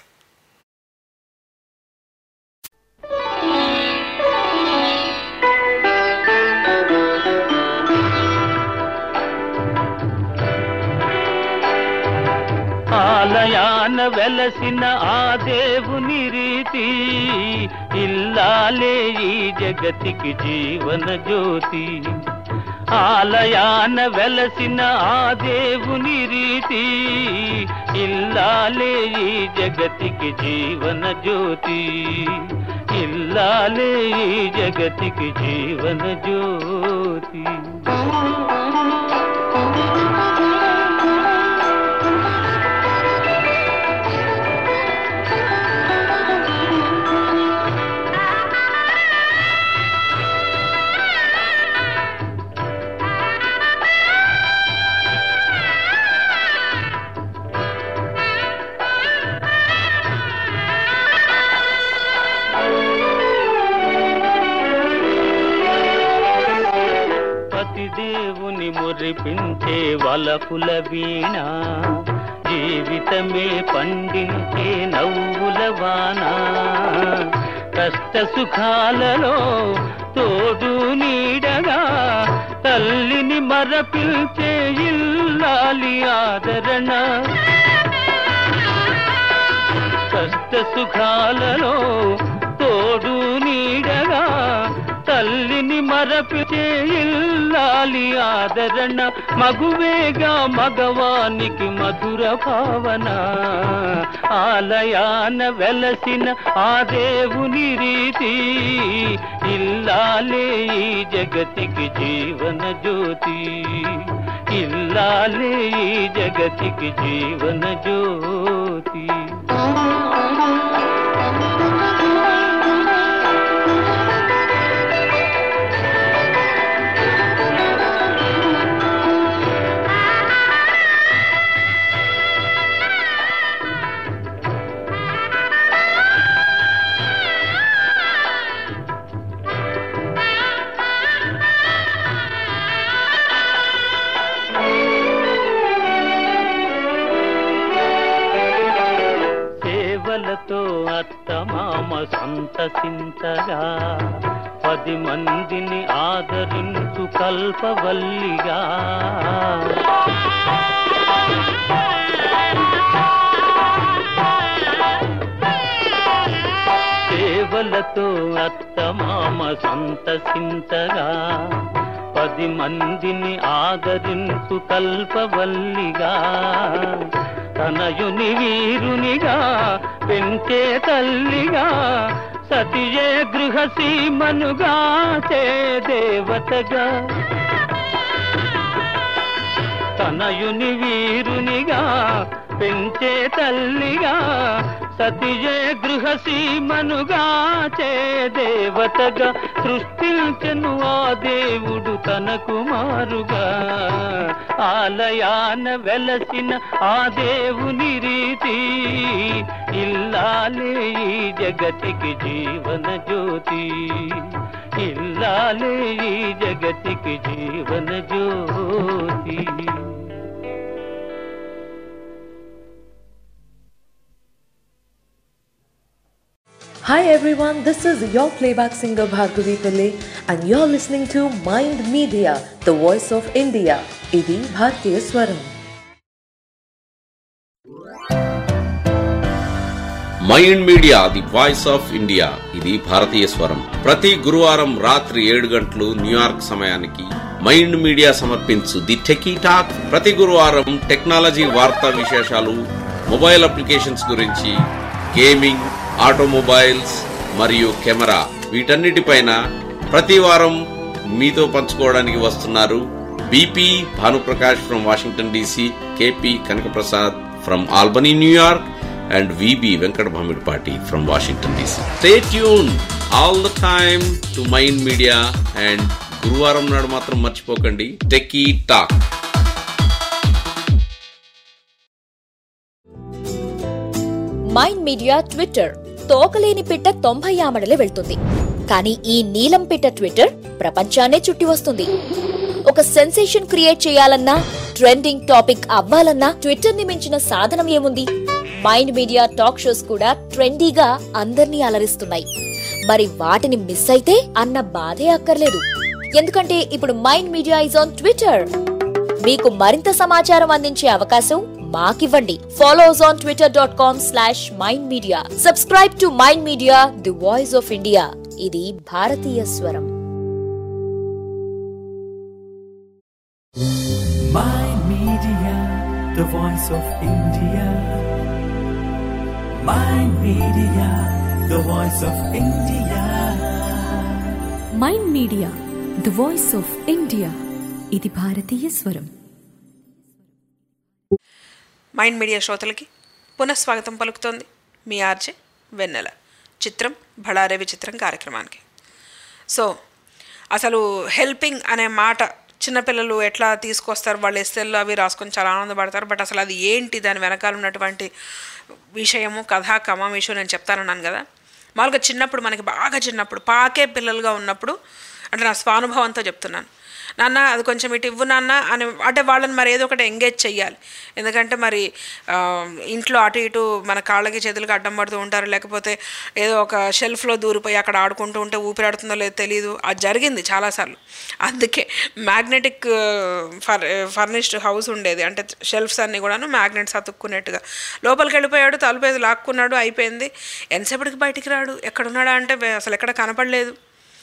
ఆలయాన వెలసిన ఆ దేవుని రీతి ఇల్లాలే ఈ జగతికి జీవన జ్యోతి ఆలయాన వెలసిన ఆ దేవుని రీతి ఇల్లాలే ఈ జగతికి జీవన జ్యోతి ఇల్లాలే ఈ జగతికి జీవన జ్యోతి పతిదేవుని మురిపించే వలపుల వీణ జీవితమే పండించే నవ్వుల వాన కష్ట సుఖాలలో తోడు నీడగా తల్లిని మరపిల్చే ఇల్లాలి ఆదరణ కష్ట సుఖాలలో తోడు నీడగా తల్లిని మరపిచే ఇల్లాలి ఆదరణ మగువేగా మగవానికి మధుర భావన ఆలయాన వెలసిన ఆ దేవుని రీతి ఇల్లాలే ఈ జగతికి జీవన జ్యోతి ఇల్లాలే ఈ జగతికి జీవన జ్యోతి సేవలతో అత్తమామ సంతసించగా పది మందిని ఆదరించు కల్పవల్లిగా సేవలతో అత్తమామ సంతసించగా పది మందిని ఆదరించు కల్పవల్లిగా తనయుని వీరునిగా పెంచే తల్లిగా సతియే గృహసీమనుగా చే దేవతగా తనయుని వీరునిగా పెంచే తల్లిగా సతియే గృహసీమనుగా చే దేవతగా సృష్టించెను ఆ దేవుడు తన కుమారుగా ఆలయాన వెలసిన ఆ దేవుని రీతి ఇల్లాలే ఈ జగతికి జీవన జ్యోతి ఇల్లాలే ఈ జగతికి జీవన జ్యోతి Hi everyone, this is your playback singer Bhargavi Pillai and you're listening to Mind Media, the voice of India. Idi Bhartiya Swaram. Mind media the voice of India ఇది భారతీయ స్వరం ప్రతి గురువారం రాత్రి ఏడు గంటలు న్యూయార్క్ సమయానికి మైండ్ మీడియా సమర్పించు ది టెకీ టాక్ ప్రతి గురువారం టెక్నాలజీ వార్తా విశేషాలు మొబైల్ అప్లికేషన్స్ గురించి గేమింగ్ ఆటోమొబైల్స్ మరియు కెమెరా వీటన్నిటిపైన ప్రతి వారం మీతో పంచుకోవడానికి వస్తున్నారు BP Bhanuprakash from Washington DC KP Kanakaprasad from Albany New York and VB Venkat Bhamidpati from Washington DC. Stay tuned all the time to Mind Media and గురువారం నాడు మాత్రం మర్చిపోకండి techie talk mind media Twitter తోకలేని పిట్ట తొంభై ఆమడలే వెళ్తుంది కానీ ఈ నీలం పిట్ట ట్విట్టర్ ప్రపంచాన్నే చుట్టి వస్తుంది ఒక సెన్సేషన్ క్రియేట్ చేయాలన్నా ట్రెండింగ్ టాపిక్ అవ్వాలన్నా ట్విట్టర్ ని మించిన సాధనం ఏముంది మైండ్ మీడియా టాక్ షోస్ కూడా ట్రెండీగా అందర్నీ అలరిస్తున్నాయి మరి వాటిని మిస్ అయితే అన్న బాధే అక్కర్లేదు ఎందుకంటే ఇప్పుడు Mind Media is on Twitter మీకు మరింత సమాచారం అందించే అవకాశం మాకివ్వండి follow us on Twitter dot com slash mind media subscribe to mind media the voice of India ఇది భారతీయ స్వరం Mind Media, the voice of India. Mind Media, the voice of India. Mind media the voice of India ఇది భారతీయ స్వరం mind media శ్రోతలకి పునఃస్వాగతం పలుకుతోంది మీ RJ వెన్నెల చిత్రం బళారే విచిత్రం కార్యక్రమానికి సో అసలు హెల్పింగ్ అనే మాట చిన్నపిల్లలు ఎట్లా తీసుకొస్తారు వాళ్ళు ఎస్తెల్లో అవి రాసుకొని చాలా ఆనందపడతారు బట్ అసలు అది ఏంటి దాని వెనకాల ఉన్నటువంటి విషయము కథా కమం విషయం నేను చెప్తానన్నాను కదా మామూలుగా చిన్నప్పుడు మనకి బాగా చిన్నప్పుడు పాకే పిల్లలుగా ఉన్నప్పుడు అంటే నా స్వానుభవంతో చెప్తున్నాను నాన్న అది కొంచెం ఇటు ఇవ్వు నాన్న అని అంటే వాళ్ళని మరి ఏదో ఒకటి ఎంగేజ్ చెయ్యాలి ఎందుకంటే మరి ఆ, ఇంట్లో అటు ఇటు మన కాళ్ళకి చేతులకి అడ్డం పడుతూ ఉంటారు లేకపోతే ఏదో ఒక షెల్ఫ్లో దూరిపోయి అక్కడ ఆడుకుంటూ ఉంటే ఊపిరాడుతుందో లేదో తెలియదు అది జరిగింది చాలాసార్లు అందుకే మ్యాగ్నెటిక్ ఫర్ ఫర్నిష్డ్ హౌస్ ఉండేది అంటే షెల్ఫ్స్ అన్నీ కూడాను మ్యాగ్నెట్స్ అతుక్కునేట్టుగా లోపలికి వెళ్ళిపోయాడు తలుపేది లాక్కున్నాడు అయిపోయింది ఎంతసేపటికి బయటికి రాడు ఎక్కడున్నాడా అంటే వే- అసలు ఎక్కడ కనపడలేదు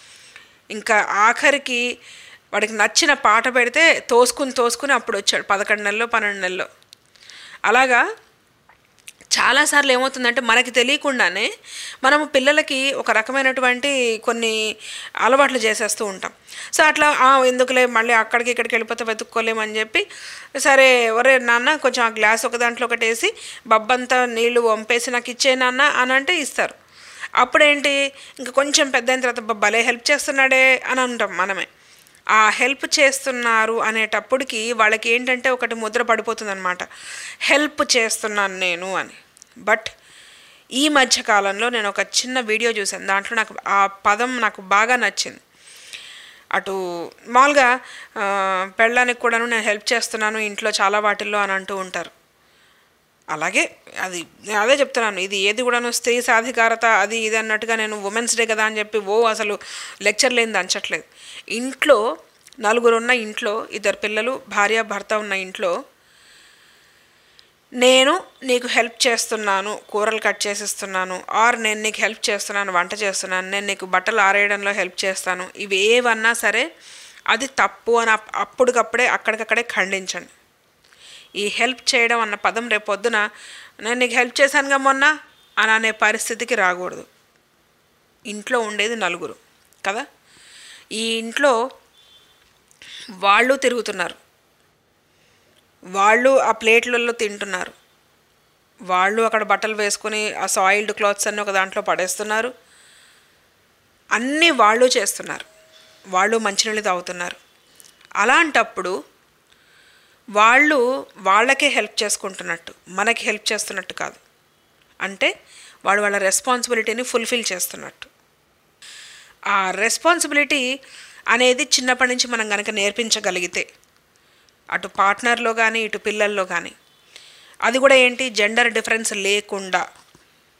ఇంకా ఆఖరికి వాడికి నచ్చిన పాట పెడితే తోసుకుని తోసుకుని అప్పుడు వచ్చాడు పదకొండు నెలలో పన్నెండు నెలలో అలాగా చాలాసార్లు ఏమవుతుందంటే మనకి తెలియకుండానే మనము పిల్లలకి ఒక రకమైనటువంటి కొన్ని అలవాట్లు చేసేస్తూ ఉంటాం సో అట్లా "ఆ, ఎందుకులే మళ్ళీ అక్కడికి ఇక్కడికి వెళ్ళిపోతే వెతుక్కోలేమని చెప్పి సరే ఒరే నాన్న కొంచెం ఆ గ్లాస్ ఒక దాంట్లో ఒకటి వేసి బబ్బంతా నీళ్లు వంపేసి నాకు ఇచ్చే నాన్న అని అంటే ఇస్తారు అప్పుడేంటి ఇంకా కొంచెం పెద్ద అయిన తర్వాత "అబ్బా, భలే హెల్ప్ చేస్తున్నాడే అని అంటాం మనమే ఆ హెల్ప్ చేస్తున్నారు అనేటప్పటికి వాళ్ళకి ఏంటంటే ఒకటి ముద్ర పడిపోతుంది అనమాట హెల్ప్ చేస్తున్నాను నేను అని బట్ ఈ మధ్య కాలంలో నేను ఒక చిన్న వీడియో చూశాను దాంట్లో నాకు ఆ పదం నాకు బాగా నచ్చింది అటు మామూలుగా ఆ, పెళ్ళానికి కూడాను నేను హెల్ప్ చేస్తున్నాను ఇంట్లో చాలా వాటిల్లో అని అంటూ ఉంటారు అలాగే అది నేను అదే చెప్తున్నాను ఇది ఏది కూడాను స్త్రీ సాధికారత అది ఇది అన్నట్టుగా నేను ఉమెన్స్ డే కదా అని చెప్పి ఓ అసలు లెక్చర్ లేని దంచట్లేదు ఇంట్లో నలుగురు ఉన్న ఇంట్లో ఇద్దరు పిల్లలు భార్య భర్త ఉన్న ఇంట్లో నేను నీకు హెల్ప్ చేస్తున్నాను కూరలు కట్ చేసిస్తున్నాను ఆర్ నేను నీకు హెల్ప్ చేస్తున్నాను వంట చేస్తున్నాను నేను నీకు బట్టలు ఆరేయడంలో హెల్ప్ చేస్తాను ఇవి ఏవన్నా సరే అది తప్పు అని అప్- అప్పటికప్పుడే అక్కడికక్కడే ఖండించండి ఈ హెల్ప్ చేయడం అన్న పదం రేపొద్దున నేను నీకు హెల్ప్ చేశానుగా మొన్న అని అనే పరిస్థితికి రాకూడదు ఇంట్లో ఉండేది నలుగురు కదా ఈ ఇంట్లో వాళ్ళు తిరుగుతున్నారు వాళ్ళు ఆ ప్లేట్లలో తింటున్నారు వాళ్ళు అక్కడ బట్టలు వేసుకుని ఆ సాయిల్డ్ క్లాత్స్ అన్ని ఒక దాంట్లో పడేస్తున్నారు అన్నీ వాళ్ళు చేస్తున్నారు వాళ్ళు మంచినీళ్ళు తాగుతున్నారు అలాంటప్పుడు వాళ్ళు వాళ్ళకే హెల్ప్ చేసుకుంటున్నట్టు మనకి హెల్ప్ చేస్తున్నట్టు కాదు అంటే వాళ్ళు వాళ్ళ రెస్పాన్సిబిలిటీని ఫుల్ఫిల్ చేస్తున్నట్టు ఆ రెస్పాన్సిబిలిటీ అనేది చిన్నప్పటి నుంచి మనం కనుక నేర్పించగలిగితే అటు పార్ట్నర్లో కానీ ఇటు పిల్లల్లో కానీ అది కూడా ఏంటి జెండర్ డిఫరెన్స్ లేకుండా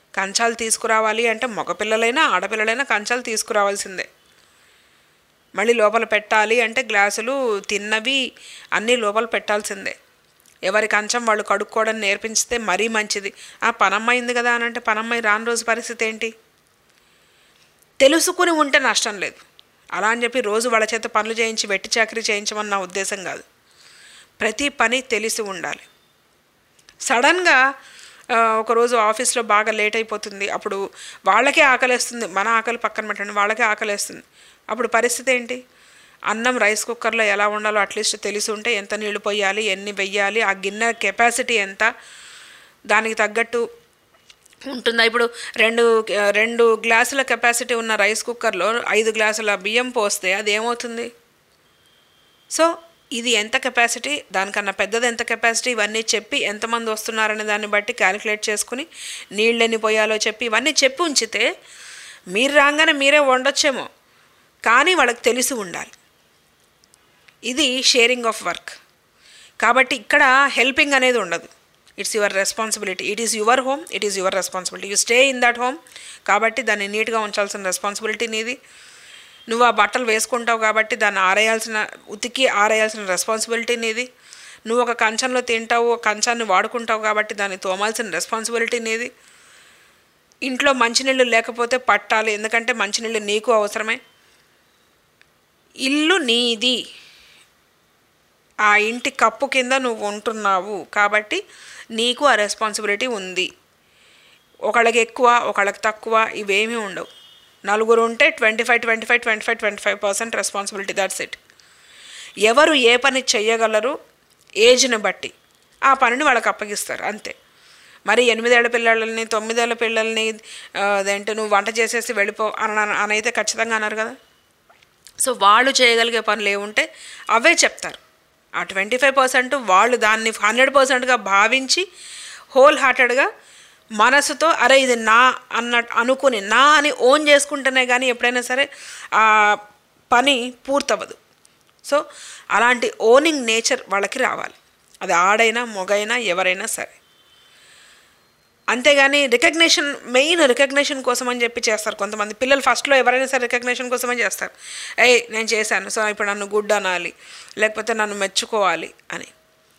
కంచాలు తీసుకురావాలి అంటే మగపిల్లలైనా ఆడపిల్లలైనా కంచాలు తీసుకురావాల్సిందే మళ్ళీ లోపల పెట్టాలి అంటే గ్లాసులు తిన్నవి అన్నీ లోపల పెట్టాల్సిందే ఎవరి కంచం వాళ్ళు కడుక్కోవడం నేర్పించితే మరీ మంచిది ఆ పనమ్మాయింది కదా అని అంటే పనమ్మాయి రాని రోజు పరిస్థితి ఏంటి తెలుసుకుని ఉంటే నష్టం లేదు అలా అని చెప్పి రోజు వాళ్ళ చేత పనులు చేయించి వెట్టి చాకరీ చేయించమని నా ఉద్దేశం కాదు ప్రతి పని తెలిసి ఉండాలి సడన్గా ఆ, ఒకరోజు ఆఫీస్లో బాగా లేట్ అయిపోతుంది అప్పుడు వాళ్ళకే ఆకలేస్తుంది మన ఆకలి పక్కన పెట్టండి వాళ్ళకే ఆకలేస్తుంది అప్పుడు పరిస్థితి ఏంటి అన్నం రైస్ కుక్కర్లో ఎలా ఉండాలో అట్లీస్ట్ తెలిసి ఉంటే ఎంత నీళ్లు పోయాలి ఎన్ని వెయ్యాలి ఆ గిన్నె కెపాసిటీ ఎంత దానికి తగ్గట్టు ఉంటుందా ఇప్పుడు రెండు రెండు గ్లాసుల కెపాసిటీ ఉన్న రైస్ కుక్కర్లో ఐదు గ్లాసుల బియ్యం పోస్తే అది ఏమవుతుంది సో ఇది ఎంత కెపాసిటీ దానికన్నా పెద్దది ఎంత కెపాసిటీ ఇవన్నీ చెప్పి ఎంతమంది వస్తున్నారనే దాన్ని బట్టి క్యాలిక్యులేట్ చేసుకుని నీళ్ళు ఎన్ని పోయాలో చెప్పి ఇవన్నీ చెప్పి ఉంచితే మీరు రాగానే మీరే వండొచ్చేమో కానీ వాళ్ళకి తెలిసి ఉండాలి ఇది షేరింగ్ ఆఫ్ వర్క్ కాబట్టి ఇక్కడ హెల్పింగ్ అనేది ఉండదు it's your responsibility it is your home it is your responsibility you stay in that home కాబట్టి దాన్ని నీట్గా ఉంచాల్సిన రెస్పాన్సిబిలిటీ నీది నువ్వు ఆ బట్టలు వేసుకుంటావు కాబట్టి దాన్ని ఆరేయాల్సిన ఉతికి ఆరేయాల్సిన రెస్పాన్సిబిలిటీ నీది నువ్వు ఒక కంచంలో తింటావు ఒక కంచాన్ని వాడుకుంటావు కాబట్టి దాన్ని తోమాల్సిన రెస్పాన్సిబిలిటీ నీది ఇంట్లో మంచినీళ్ళు లేకపోతే పట్టాలి ఎందుకంటే మంచినీళ్ళు నీకు అవసరమే ఇల్లు నీది ఆ ఇంటి కప్పు కింద నువ్వు ఉంటున్నావు కాబట్టి నీకు ఆ రెస్పాన్సిబిలిటీ ఉంది ఒకళ్ళకి ఎక్కువ ఒకళ్ళకి తక్కువ ఇవేమీ ఉండవు నలుగురు ఉంటే twenty five twenty five twenty five twenty five percent responsibility that's it ఎవరు ఏ పని చెయ్యగలరు ఏజ్ని బట్టి ఆ పనిని వాళ్ళకి అప్పగిస్తారు అంతే మరి ఎనిమిదేళ్ల పిల్లలని తొమ్మిదేళ్ల పిల్లల్ని ఆ, అదేంటి నువ్వు వంట చేసేసి వెళ్ళిపో అని అని అయితే ఖచ్చితంగా అన్నారు కదా సో వాళ్ళు చేయగలిగే పనులు ఏముంటే అవే చెప్తారు ఆ ట్వంటీ ఫైవ్ పర్సెంట్ వాళ్ళు దాన్ని హండ్రెడ్ పర్సెంట్గా భావించి హోల్ హార్టెడ్గా మనసుతో అరే ఇది నా అన్న అనుకుని నా అని ఓన్ చేసుకుంటేనే కానీ ఎప్పుడైనా సరే ఆ పని పూర్తవ్వదు సో అలాంటి ఓనింగ్ నేచర్ వాళ్ళకి రావాలి అది ఆడైనా మొగైనా ఎవరైనా సరే అంతేగాని రికగ్నేషన్ మెయిన్ రికగ్నేషన్ కోసం అని చెప్పి చేస్తారు కొంతమంది పిల్లలు ఫస్ట్లో ఎవరైనా సరే రికగ్నేషన్ కోసమే చేస్తారు ఏయ్ నేను చేశాను సో ఇప్పుడు నన్ను గుడ్ అనాలి లేకపోతే నన్ను మెచ్చుకోవాలి అని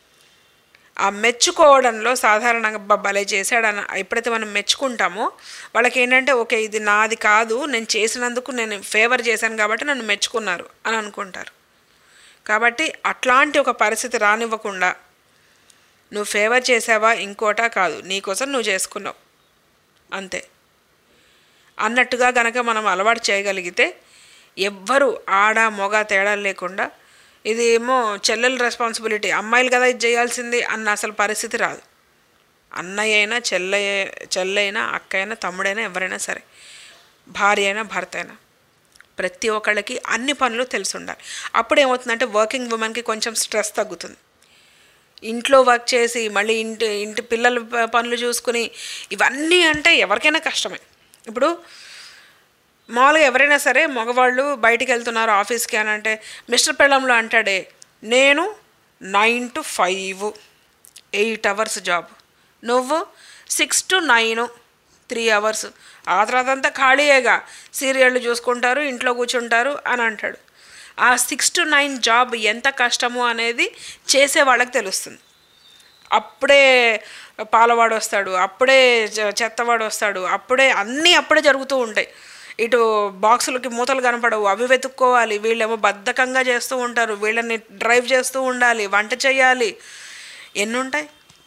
ఆ మెచ్చుకోవడంలో సాధారణంగా "అబ్బా, భలే చేశాడని ఎప్పుడైతే మనం మెచ్చుకుంటామో వాళ్ళకి ఏంటంటే ఓకే ఇది నాది కాదు నేను చేసినందుకు నేను ఫేవర్ చేశాను కాబట్టి నన్ను మెచ్చుకున్నారు అని అనుకుంటారు కాబట్టి అట్లాంటి ఒక పరిస్థితి రానివ్వకుండా నువ్వు ఫేవర్ చేసావా ఇంకోటా కాదు నీకోసం నువ్వు చేసుకున్నావు అంతే అన్నట్టుగా గనక మనం అలవాటు చేయగలిగితే ఎవ్వరు ఆడ మొగ తేడా లేకుండా ఇది ఏమో చెల్లెల రెస్పాన్సిబిలిటీ అమ్మాయిలు కదా ఇది చేయాల్సింది అన్న అసలు పరిస్థితి రాదు అన్నయ్య అయినా చెల్లె చెల్లైనా అక్క అయినా తమ్ముడైనా ఎవరైనా సరే భార్య అయినా భర్త అయినా ప్రతి ఒక్కళ్ళకి అన్ని పనులు తెలిసి ఉండాలి అప్పుడు ఏమవుతుందంటే వర్కింగ్ ఉమెన్కి కొంచెం స్ట్రెస్ తగ్గుతుంది ఇంట్లో వర్క్ చేసి మళ్ళీ ఇంటి ఇంటి పిల్లల ప- పనులు చూసుకుని ఇవన్నీ అంటే ఎవరికైనా కష్టమే ఇప్పుడు మామూలుగా ఎవరైనా సరే మగవాళ్ళు బయటికి వెళ్తున్నారు ఆఫీస్కి అని అంటే మిస్టర్ పెళ్ళంలో అంటాడే నేను nine to five eight hours job నువ్వు six to nine three hours ఆ తర్వాత అంతా ఖాళీయేగా సీరియళ్ళు చూసుకుంటారు ఇంట్లో కూర్చుంటారు అని అంటాడు ఆ సిక్స్ టు నైన్ జాబ్ ఎంత కష్టము అనేది చేసే వాళ్ళకి తెలుస్తుంది అప్పుడే పాలవాడు వస్తాడు అప్పుడే చె- చెత్తవాడు వస్తాడు అప్పుడే అన్నీ అప్పుడే జరుగుతూ ఉంటాయి ఇటు బాక్సులకి మూతలు కనపడవు అవి వెతుక్కోవాలి వీళ్ళేమో బద్ధకంగా చేస్తూ ఉంటారు వీళ్ళని డ్రైవ్ చేస్తూ ఉండాలి వంట చేయాలి ఎన్ని ఉంటాయి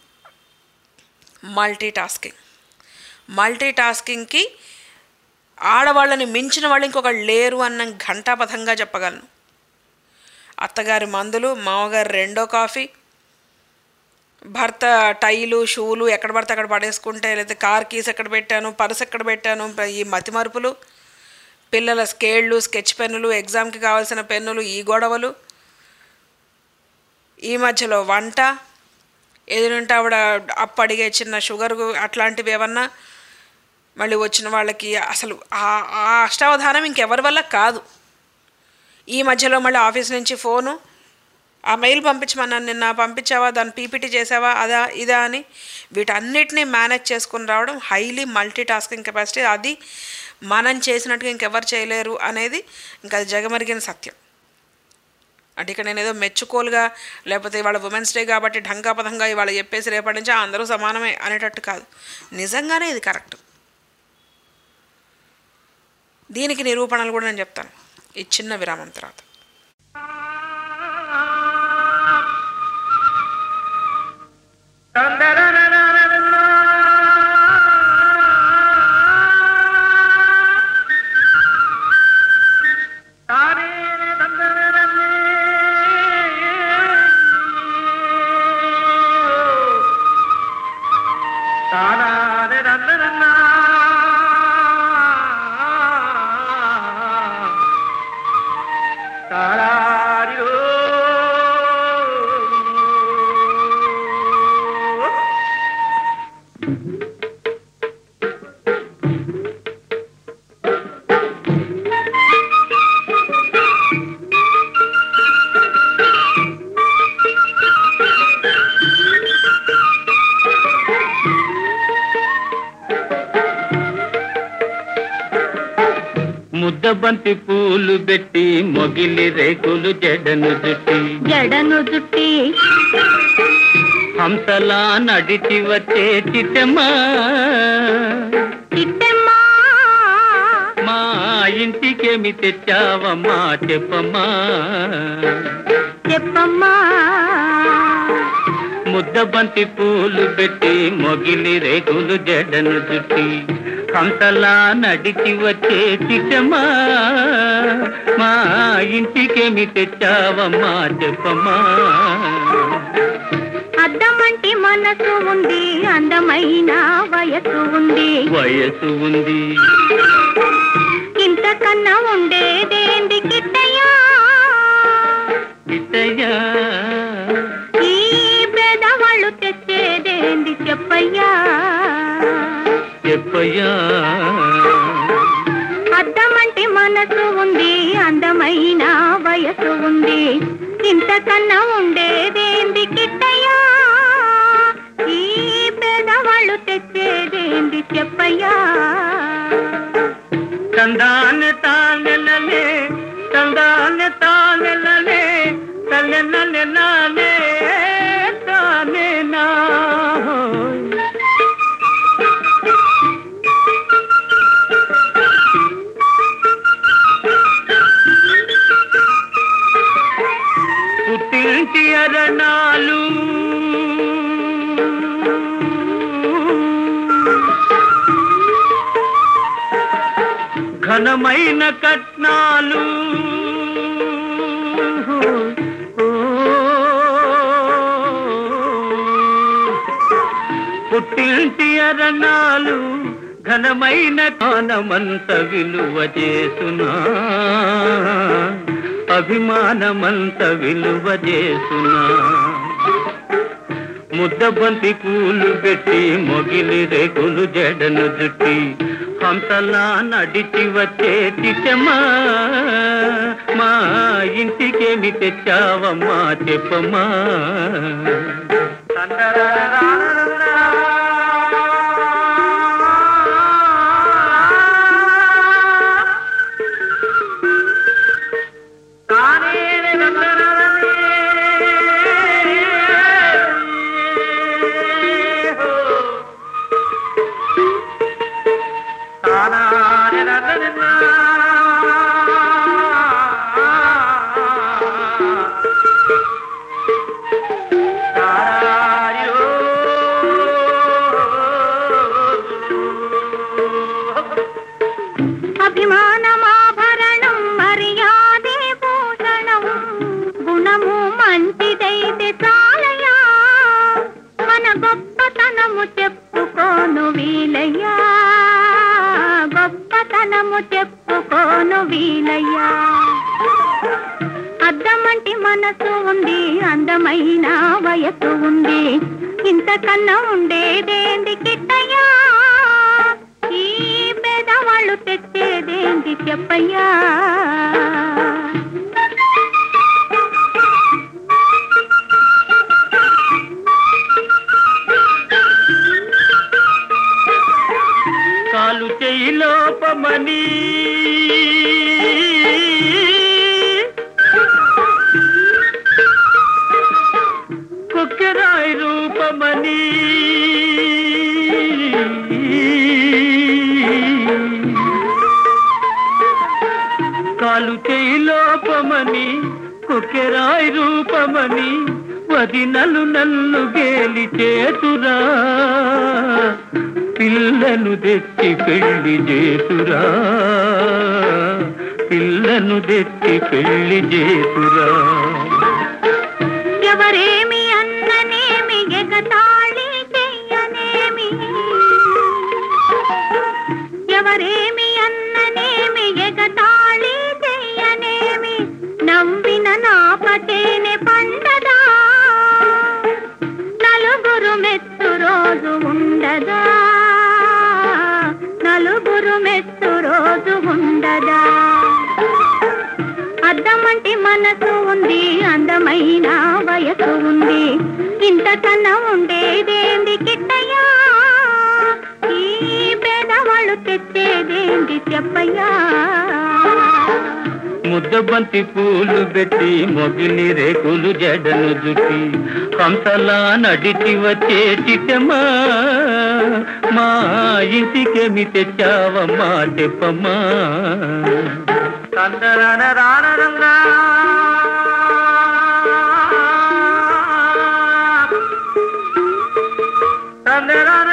మల్టీ టాస్కింగ్ మల్టీ టాస్కింగ్కి ఆడవాళ్ళని మించిన వాళ్ళు ఇంకొకళ్ళు లేరు అన్న ఘంటాపథంగా చెప్పగలను అత్తగారి మందులు మామగారి రెండో కాఫీ భర్త టైలు షూలు ఎక్కడ పడితే అక్కడ పడేసుకుంటే లేదా కార్ కీస్ ఎక్కడ పెట్టాను పర్స్ ఎక్కడ పెట్టాను ఈ మతిమరుపులు పిల్లల స్కేళ్ళు స్కెచ్ పెన్నులు ఎగ్జామ్కి కావాల్సిన పెన్నులు ఈ గొడవలు ఈ మధ్యలో వంట ఎదురుంటే ఆవిడ అప్పు అడిగే చిన్న షుగర్ అట్లాంటివి ఏమన్నా మళ్ళీ వచ్చిన వాళ్ళకి అసలు ఆ- ఆ అష్టావధానం ఇంకెవరి వల్ల కాదు ఈ మధ్యలో మళ్ళీ ఆఫీస్ నుంచి ఫోను ఆ మెయిల్ పంపించమన్నాను నిన్న పంపించావా దాన్ని పీపీటీ చేసావా అదా ఇదా అని వీటన్నిటిని మేనేజ్ చేసుకుని రావడం హైలీ మల్టీ టాస్కింగ్ కెపాసిటీ అది మనం చేసినట్టుగా ఇంకెవరు చేయలేరు అనేది ఇంకా అది జగమరిగిన సత్యం అంటే ఇక్కడ నేను ఏదో మెచ్చుకోలుగా లేకపోతే ఇవాళ ఉమెన్స్ డే కాబట్టి ఢంకాపథంగా ఇవాళ చెప్పేసి రేపటి నుంచి "ఆ, అందరూ సమానమే అనేటట్టు కాదు నిజంగానే ఇది కరెక్ట్ దీనికి నిరూపణలు కూడా నేను చెప్తాను ఈ చిన్న విరామం తర్వాత ముద్దబంతి పూలు పెట్టి మొగిలి రేకులు జడను జుట్టి జడను జుట్టి హంసలా నడిచి వచ్చే చిట్టమ్మా చిట్టమ్మా మా ఇంటికేమి తెచ్చావమ్మా చెప్పమ్మా చెప్పమ్మా ముద్దబంతి పూలు పెట్టి మొగిలి రేకులు జడను జుట్టి హంసలా నడిచి వచ్చే చిట్టమ్మా మా ఇంటికేమి తెచ్చావమ్మా చెప్పమ్మా అద్దమంటి మనసు ఉంది అందమైన వయసు ఉంది వయసు ఉంది ఇంతకన్నా ఉండేదేంది కిట్టయ్యా ఇతయ్యా ఈ పేదవాళ్ళు తెచ్చేదేంది చెప్పయ్యా చెప్పయ్యా అద్దమంటి మనసు ఉంది అందమైన వయసు ఉంది ఇంతకన్నా ఉండేదేంది కిట్టయ్యా ఈ పేదవాళ్ళు తెచ్చేదేంది చెప్పయ్యా తందాన తానెలలే తందాన తానెలలే తల్లెనలే నానే తానే నా పుట్టింటి అరణాలు ఘనమైన కట్నాలు పుట్టింటి అరణాలు ఘనమైన కానమంత విలువ చేసునా అభిమానమంత విలువ చేసునా ముద్దబంతి పూలు పెట్టి మొగిలి రేకులు జడను జుట్టి హంసలా నడిచి వచ్చే చిచ్చమ్మా మా ఇంటికేమి తెచ్చావమ్మా చెప్పమ్మా అభిమానమాభరణం మర్యాదే భూషణం గుణము మంచిదైతే చాలయా మన గొప్పతనము చెప్పుకోను వీలయ్యా గొప్పతనము చెప్పుకోను వీలయ్యా అద్దమంటి మనసు ఉంది అందమైన వయసు ఉంది ఇంతకన్నా ఉండేదేంది కిట్టయ్యా ఈ పేదవాళ్ళు తెచ్చేదేంది చెప్పయ్యా రూపమని కొక్కెరాయి రూపమని కాలు చేయి లోపమని కొక్కెరాయి రూపమని వదినలు నన్ను గేలి చేతురా పిల్లను తెచ్చి పెళ్లి చేతురా పిల్లను తెచ్చి పెళ్లి చేతురా ఎవరేమి అన్ననేమి ఎగతాళి చెయ్యనేమి ఎవరేమి అన్ననేమి ఎగతాళి చెయ్యనేమి నవ్విన నాపటేనే పండదా నలుగురు మెత్తు రోజు ఉండదా నలుగురు మెత్తు రోజు ఉండదా అద్దమంటి మనసు ఉంది అందమైన వయసు ఉంది ఇంతకన్నా ఉండేదేంది కిట్టయ్యా ఈ పేదవాళ్ళు తెచ్చేదేంది చెప్పయ్యా ముద్దబంతి పూలు పెట్టి మొగిలి రేకులు జడను జుట్టి హంసలా నడిచి వచ్చే చిట్టమ్మా మా ఇంటికేమి తెచ్చావమ్మా చెప్పమ్మా తందరన రానరంగా తందరన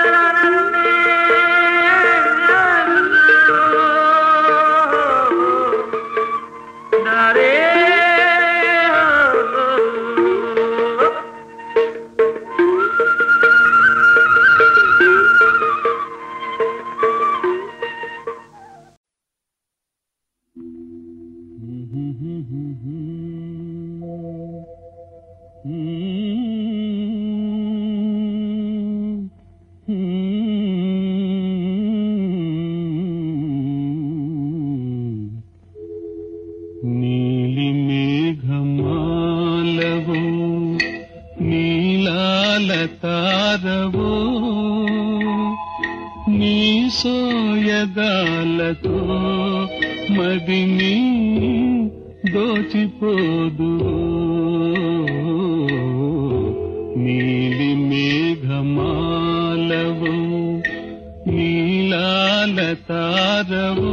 నీలి మేఘమాలవో నీలాల తారవో నీ సోయగాలతో మదిని దోచిపోదు నీలి మేఘమాలవో నీలాల తారవో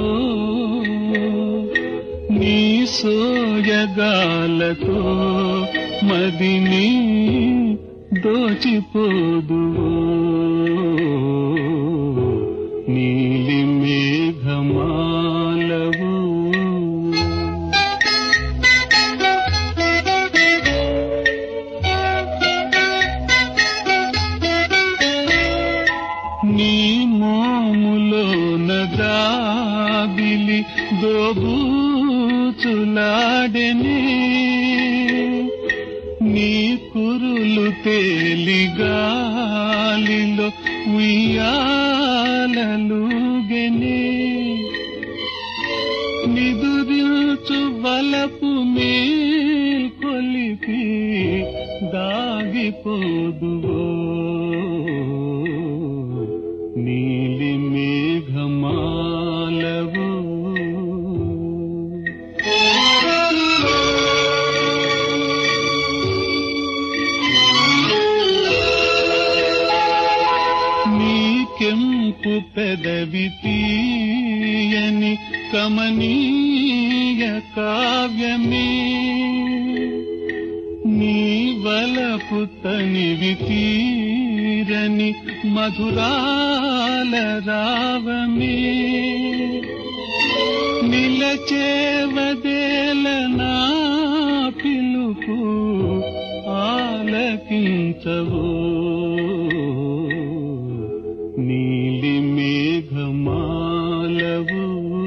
నీ సోయగాలతో మదిని దోచిపోదు నీలి మేఘమాలవు నీ మోములో నగాబిలి దోబూచులాడెనే నీ కురులు తేలిగాలిలో ఉయ్యాలలుగెనే నిదురిల్చు వలపు మేల్కొలిపి దాగిపోదువో నీలి మేఘమాలవు నీకెంపు పెదవి తీయని కమనీయ కావ్యమే నీ వలపు తనివి తీరని మధురాల రావమే నిలచేవదేల నా పిలుపు ఆలకించవో నీలి మేఘమాలవు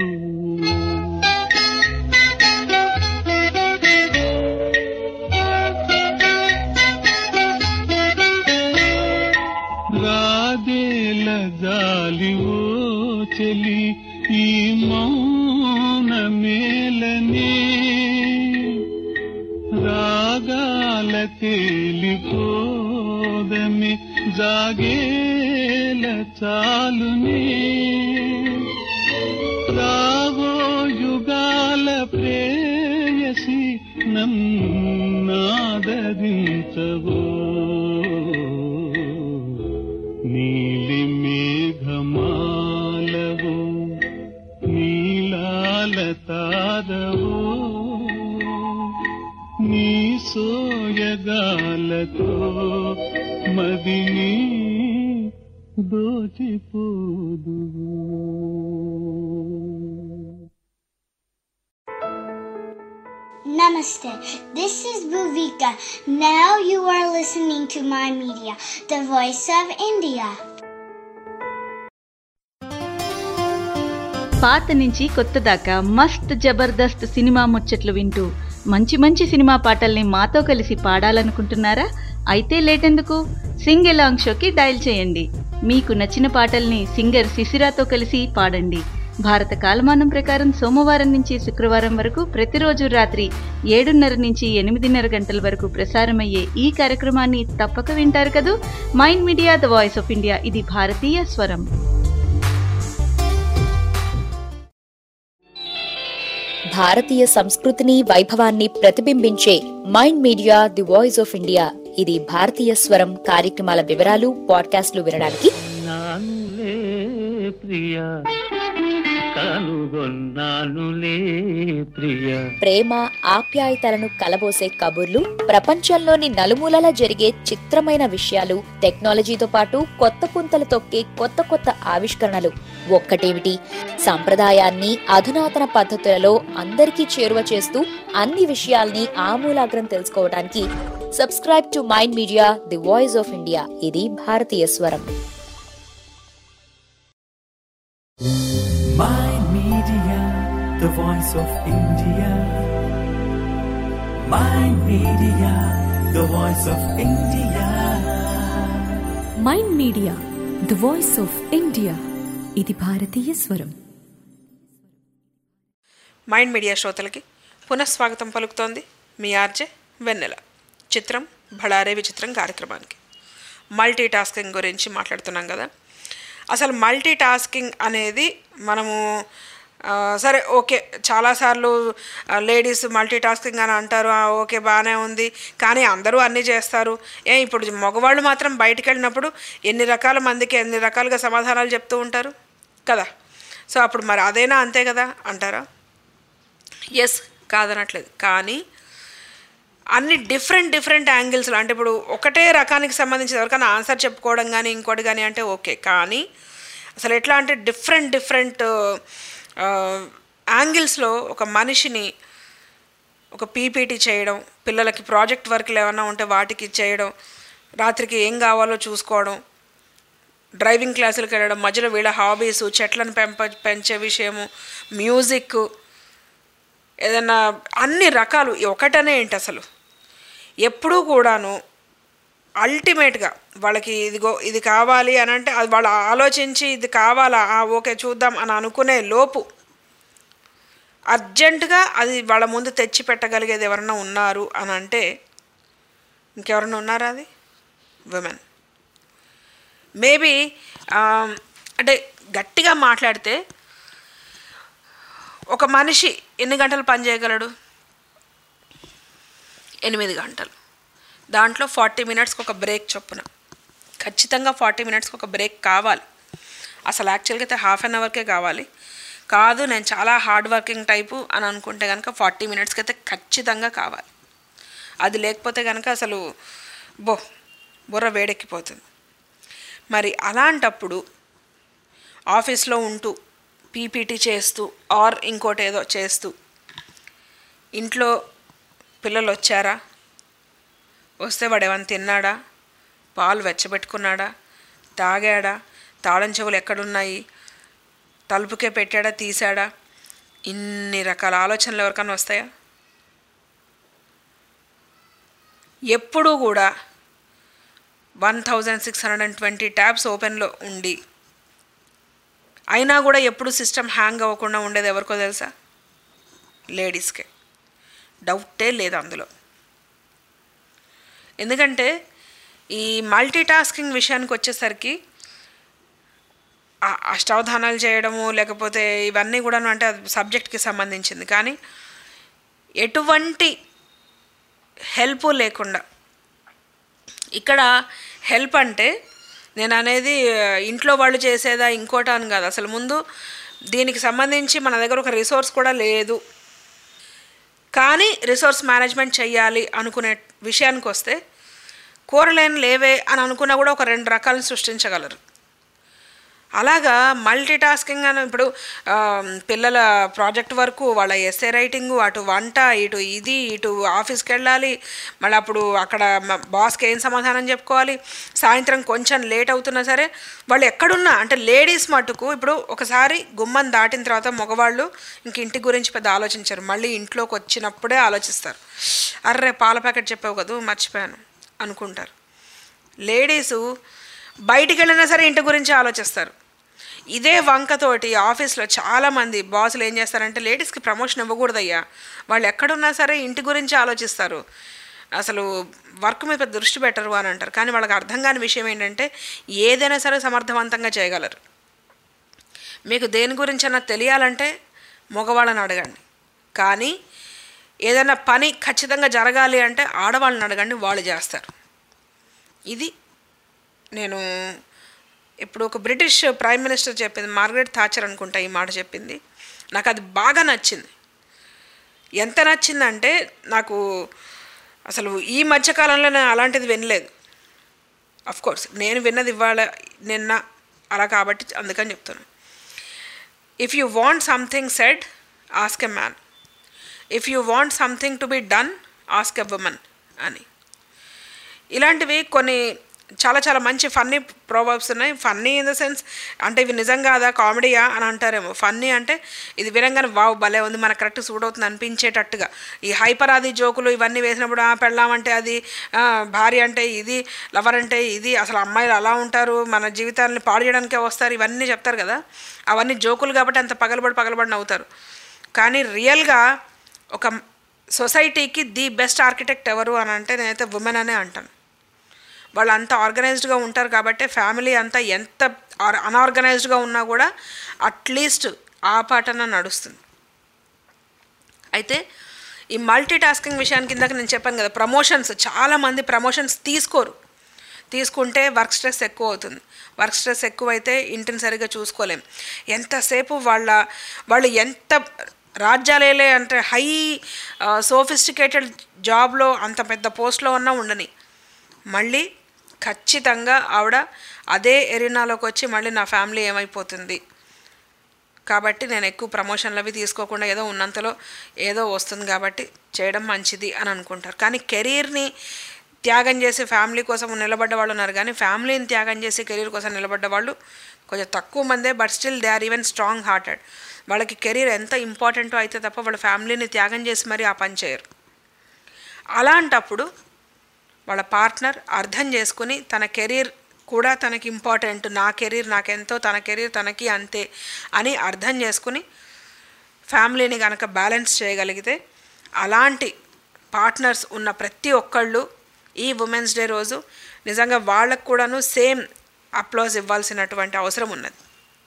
రాదేల జాలివో చెలి ఈ మౌన మేలనే రాగాల తేలిపోదమి జాగేల చాలునే రావో యుగాల ప్రేయసి నన్నాదరించవో నీలి మేఘమాలవో నీలాల తారవో నీ సోయగాలతో మదిని దోచిపోదువు Namaste. This is Bhuvika. Now you are listening to my media, the voice of India. పాత నుంచి కొత్త దాకా మస్త్ జబర్దస్త్ సినిమా ముచ్చట్లు వింటూ మంచి మంచి సినిమా పాటల్ని మాతో కలిసి పాడాలనుకుంటున్నారా అయితే లేటెందుకు సింగ్ ఎలాంగ్ షోకి డయల్ చేయండి మీకు నచ్చిన పాటల్ని సింగర్ శిశిరాతో కలిసి పాడండి భారత కాలమానం ప్రకారం సోమవారం నుంచి శుక్రవారం వరకు ప్రతిరోజు రాత్రి ఏడున్నర నుంచి ఎనిమిదిన్నర గంటల వరకు ప్రసారమయ్యే ఈ కార్యక్రమాన్ని తప్పక వింటారు కదూ mind media the voice of India ఇది భారతీయ స్వరం భారతీయ సంస్కృతిని వైభవాన్ని ప్రతిబింబించే Mind media the voice of India ఇది భారతీయ స్వరం కార్యక్రమాల వివరాలు పాడ్కాస్ట్లు వినడానికి నానులే ప్రియ కనుగొన్నానులే ప్రియ ప్రేమ ఆప్యాయతలను కలబోసే కబుర్లు ప్రపంచంలోని నలుమూలలా జరిగే చిత్రమైన విషయాలు టెక్నాలజీతో పాటు కొత్త పుంతలు తొక్కే కొత్త కొత్త ఆవిష్కరణలు ఒక్కటేమిటి సంప్రదాయాన్ని అధునాతన పద్ధతులలో అందరికీ చేరువ చేస్తూ అన్ని విషయాల్ని ఆమూలాగ్రం తెలుసుకోవడానికి subscribe to mind media the voice of India ఇది భారతీయ స్వరం Mind Media, the voice of India. Mind Media, the voice of India. Mind media the voice of India ఇది భారతీయ స్వరం మైండ్ మీడియా శ్రోతలకి పునఃస్వాగతం పలుకుతోంది మీ ఆర్జే వెన్నెల చిత్రం భళారే విచిత్రం కార్యక్రమానికి మల్టీ టాస్కింగ్ గురించి మాట్లాడుతున్నాం కదా అసలు మల్టీ టాస్కింగ్ అనేది మనము ఆ, సరే ఓకే చాలాసార్లు లేడీస్ మల్టీ టాస్కింగ్ అని అంటారు ఆ, ఓకే బాగానే ఉంది కానీ అందరూ అన్నీ చేస్తారు ఏ ఇప్పుడు మగవాళ్ళు మాత్రం బయటికి వెళ్ళినప్పుడు ఎన్ని రకాల మందికి ఎన్ని రకాలుగా సమాధానాలు చెప్తూ ఉంటారు కదా సో అప్పుడు మరి అదేనా అంతే కదా అంటారా ఎస్ కాదనట్లేదు కానీ అన్ని డిఫరెంట్ డిఫరెంట్ యాంగిల్స్లో అంటే ఇప్పుడు ఒకటే రకానికి సంబంధించి ఎవరికైనా ఆన్సర్ చెప్పుకోవడం కానీ ఇంకోటి కానీ అంటే ఓకే కానీ అసలు ఎట్లా అంటే డిఫరెంట్ డిఫరెంట్ యాంగిల్స్లో ఒక మనిషిని ఒక పీపీటీ చేయడం పిల్లలకి ప్రాజెక్ట్ వర్క్లు ఏమైనా ఉంటే వాటికి చేయడం రాత్రికి ఏం కావాలో చూసుకోవడం డ్రైవింగ్ క్లాసులకు వెళ్ళడం మధ్యలో వీళ్ళ హాబీస్ చెట్లను పెంప పెంచే విషయము మ్యూజిక్ ఏదన్నా అన్ని రకాలు ఈ ఒకటనే ఏంటి అసలు ఎప్పుడూ కూడాను అల్టిమేట్గా వాళ్ళకి ఇదిగో ఇది కావాలి అని అంటే అది వాళ్ళు ఆలోచించి ఇది కావాలా ఆ, ఓకే చూద్దాం అని అనుకునే లోపు అర్జెంటుగా అది వాళ్ళ ముందు తెచ్చి పెట్టగలిగేది ఎవరన్నా ఉన్నారు అని అంటే ఇంకెవరన్నా ఉన్నారా అది విమెన్ మేబీ అంటే గట్టిగా మాట్లాడితే ఒక మనిషి ఎన్ని గంటలు పని చేయగలడు ఎనిమిది గంటలు దాంట్లో ఫార్టీ మినిట్స్కి ఒక బ్రేక్ చొప్పున ఖచ్చితంగా ఫార్టీ మినిట్స్కి ఒక బ్రేక్ కావాలి అసలు యాక్చువల్గా అయితే హాఫ్ అన్ అవర్కే కావాలి కాదు నేను చాలా హార్డ్ వర్కింగ్ టైపు అని అనుకుంటే కనుక ఫార్టీ మినిట్స్కి అయితే ఖచ్చితంగా కావాలి అది లేకపోతే కనుక అసలు బో బుర్ర వేడెక్కిపోతుంది మరి అలాంటప్పుడు ఆఫీస్లో ఉంటూ పీపీటీ చేస్తూ ఆర్ ఇంకోటి ఏదో చేస్తూ ఇంట్లో పిల్లలు వచ్చారా వస్తే వాడు ఏమైనా తిన్నాడా పాలు వెచ్చబెట్టుకున్నాడా తాగాడా తాళం చెవులు ఎక్కడున్నాయి తలుపుకే పెట్టాడా తీసాడా ఇన్ని రకాల ఆలోచనలు ఎవరికైనా వస్తాయా ఎప్పుడూ కూడా one thousand six hundred and twenty tabs ఓపెన్లో ఉండి అయినా కూడా ఎప్పుడు సిస్టమ్ హ్యాంగ్ అవ్వకుండా ఉండేది ఎవరికో తెలుసా లేడీస్కే డౌటే లేదు అందులో ఎందుకంటే ఈ మల్టీ టాస్కింగ్ విషయానికి వచ్చేసరికి ఆ- అష్టావధానాలు చేయడము లేకపోతే ఇవన్నీ కూడాను అంటే అది సబ్జెక్ట్కి సంబంధించింది కానీ ఎటువంటి హెల్ప్ లేకుండా ఇక్కడ హెల్ప్ అంటే నేను అనేది ఆ, ఇంట్లో వాళ్ళు చేసేదా ఇంకోటా అని కాదు అసలు ముందు దీనికి సంబంధించి మన దగ్గర ఒక రిసోర్స్ కూడా లేదు కానీ రిసోర్స్ మేనేజ్మెంట్ చెయ్యాలి అనుకునే విషయానికి వస్తే కూరలేని లేవే అని అనుకున్నా కూడా ఒక రెండు రకాలను సృష్టించగలరు అలాగా మల్టీ టాస్కింగ్ అని ఇప్పుడు ఆ, పిల్లల ప్రాజెక్ట్ వర్క్ వాళ్ళ ఎస్ఏ రైటింగు అటు వంట ఇటు ఇది ఇటు ఆఫీస్కి వెళ్ళాలి మళ్ళీ అప్పుడు అక్కడ మ- బాస్కి ఏం సమాధానం చెప్పుకోవాలి సాయంత్రం కొంచెం లేట్ అవుతున్నా సరే వాళ్ళు ఎక్కడున్నా అంటే లేడీస్ మటుకు ఇప్పుడు ఒకసారి గుమ్మం దాటిన తర్వాత మగవాళ్ళు ఇంక ఇంటి గురించి పెద్ద ఆలోచించారు మళ్ళీ ఇంట్లోకి వచ్చినప్పుడే ఆలోచిస్తారు అర్రే పాల ప్యాకెట్ చెప్పావు కదా మర్చిపోయాను అనుకుంటారు లేడీసు బయటికి వెళ్ళినా సరే ఇంటి గురించి ఆలోచిస్తారు ఇదే వంకతోటి ఆఫీస్లో చాలామంది బాసులు ఏం చేస్తారంటే లేడీస్కి ప్రమోషన్ ఇవ్వకూడదయ్యా వాళ్ళు ఎక్కడున్నా సరే ఇంటి గురించి ఆలోచిస్తారు అసలు వర్క్ మీద పెద్ద దృష్టి పెట్టరు అని అంటారు కానీ వాళ్ళకి అర్థం కాని విషయం ఏంటంటే ఏదైనా సరే సమర్థవంతంగా చేయగలరు మీకు దేని గురించైనా తెలియాలంటే మగవాళ్ళని అడగండి కానీ ఏదైనా పని ఖచ్చితంగా జరగాలి అంటే ఆడవాళ్ళని అడగండి వాళ్ళు చేస్తారు ఇది నేను ఇప్పుడు ఒక బ్రిటిష్ ప్రైమ్ మినిస్టర్ చెప్పింది మార్గరెట్ థాచర్ అనుకుంటా ఈ మాట చెప్పింది నాకు అది బాగా నచ్చింది ఎంత నచ్చిందంటే నాకు అసలు ఈ మధ్యకాలంలో నేను అలాంటిది వినలేదు అఫ్ కోర్స్ నేను విన్నది ఇవాళ నిన్న అలా కాబట్టి అందుకని చెప్తున్నాను if you want something said ask a man if you want something to be done ask a woman అని ఇలాంటివి కొన్ని చాలా చాలా మంచి ఫన్నీ ప్రోవర్బ్స్ ఉన్నాయి ఫన్నీ ఇన్ ద సెన్స్ అంటే ఇవి నిజం కాదా కామెడీయా అని అంటారేమో ఫన్నీ అంటే ఇది వినంగానే వావ్ భలే ఉంది మనకు కరెక్ట్ సూట్ అవుతుంది అనిపించేటట్టుగా ఈ హైపర్ ఆది జోకులు ఇవన్నీ వేసినప్పుడు ఆ పెళ్ళాం అంటే అది ఆ, భార్య అంటే ఇది లవర్ అంటే ఇది అసలు అమ్మాయిలు అలా ఉంటారు మన జీవితాన్ని పాడు చేయడానికే వస్తారు ఇవన్నీ చెప్తారు కదా అవన్నీ జోకులు కాబట్టి అంత పగలబడి పగలబడి నవ్వుతారు కానీ రియల్గా ఒక సొసైటీకి ది బెస్ట్ ఆర్కిటెక్ట్ ఎవరు అని అంటే నేనైతే ఉమెన్ అనే అంటాను వాళ్ళు అంత ఆర్గనైజ్డ్గా ఉంటారు కాబట్టి ఫ్యామిలీ అంతా ఎంత అన్ఆర్గనైజ్డ్గా ఉన్నా కూడా అట్లీస్ట్ ఆ పాటన నడుస్తుంది అయితే ఈ మల్టీ టాస్కింగ్ విషయానికి కిందకి నేను చెప్పాను కదా ప్రమోషన్స్ చాలామంది ప్రమోషన్స్ తీసుకోరు తీసుకుంటే వర్క్ స్ట్రెస్ ఎక్కువ అవుతుంది వర్క్ స్ట్రెస్ ఎక్కువైతే ఇంటిని సరిగ్గా చూసుకోలేం ఎంతసేపు వాళ్ళ వాళ్ళు ఎంత రాజ్యాలేలే అంటే హై సోఫిస్టికేటెడ్ జాబ్లో అంత పెద్ద పోస్ట్లో ఉన్నా ఉండని మళ్ళీ ఖచ్చితంగా ఆవిడ అదే ఎరినాలోకి వచ్చి మళ్ళీ నా ఫ్యామిలీ ఏమైపోతుంది కాబట్టి నేను ఎక్కువ ప్రమోషన్లు అవి తీసుకోకుండా ఏదో ఉన్నంతలో ఏదో వస్తుంది కాబట్టి చేయడం మంచిది అని అనుకుంటారు కానీ కెరీర్ని త్యాగం చేసి ఫ్యామిలీ కోసం నిలబడ్డ వాళ్ళు ఉన్నారు కానీ ఫ్యామిలీని త్యాగం చేసి కెరీర్ కోసం నిలబడ్డ వాళ్ళు కొంచెం తక్కువ మందే but still they are even strong hearted వాళ్ళకి కెరీర్ ఎంత ఇంపార్టెంటో అయితే తప్ప వాళ్ళ ఫ్యామిలీని త్యాగం చేసి మరీ ఆ పని చేయరు అలాంటప్పుడు వాళ్ళ పార్ట్నర్ అర్థం చేసుకుని తన కెరీర్ కూడా తనకి ఇంపార్టెంట్ నా కెరీర్ నాకెంతో తన కెరీర్ తనకి అంతే అని అర్థం చేసుకుని ఫ్యామిలీని కనుక బ్యాలెన్స్ చేయగలిగితే అలాంటి పార్ట్నర్స్ ఉన్న ప్రతి ఒక్కళ్ళు ఈ ఉమెన్స్ డే రోజు నిజంగా వాళ్ళకు కూడాను సేమ్ అప్లోజ్ ఇవ్వాల్సినటువంటి అవసరం ఉన్నది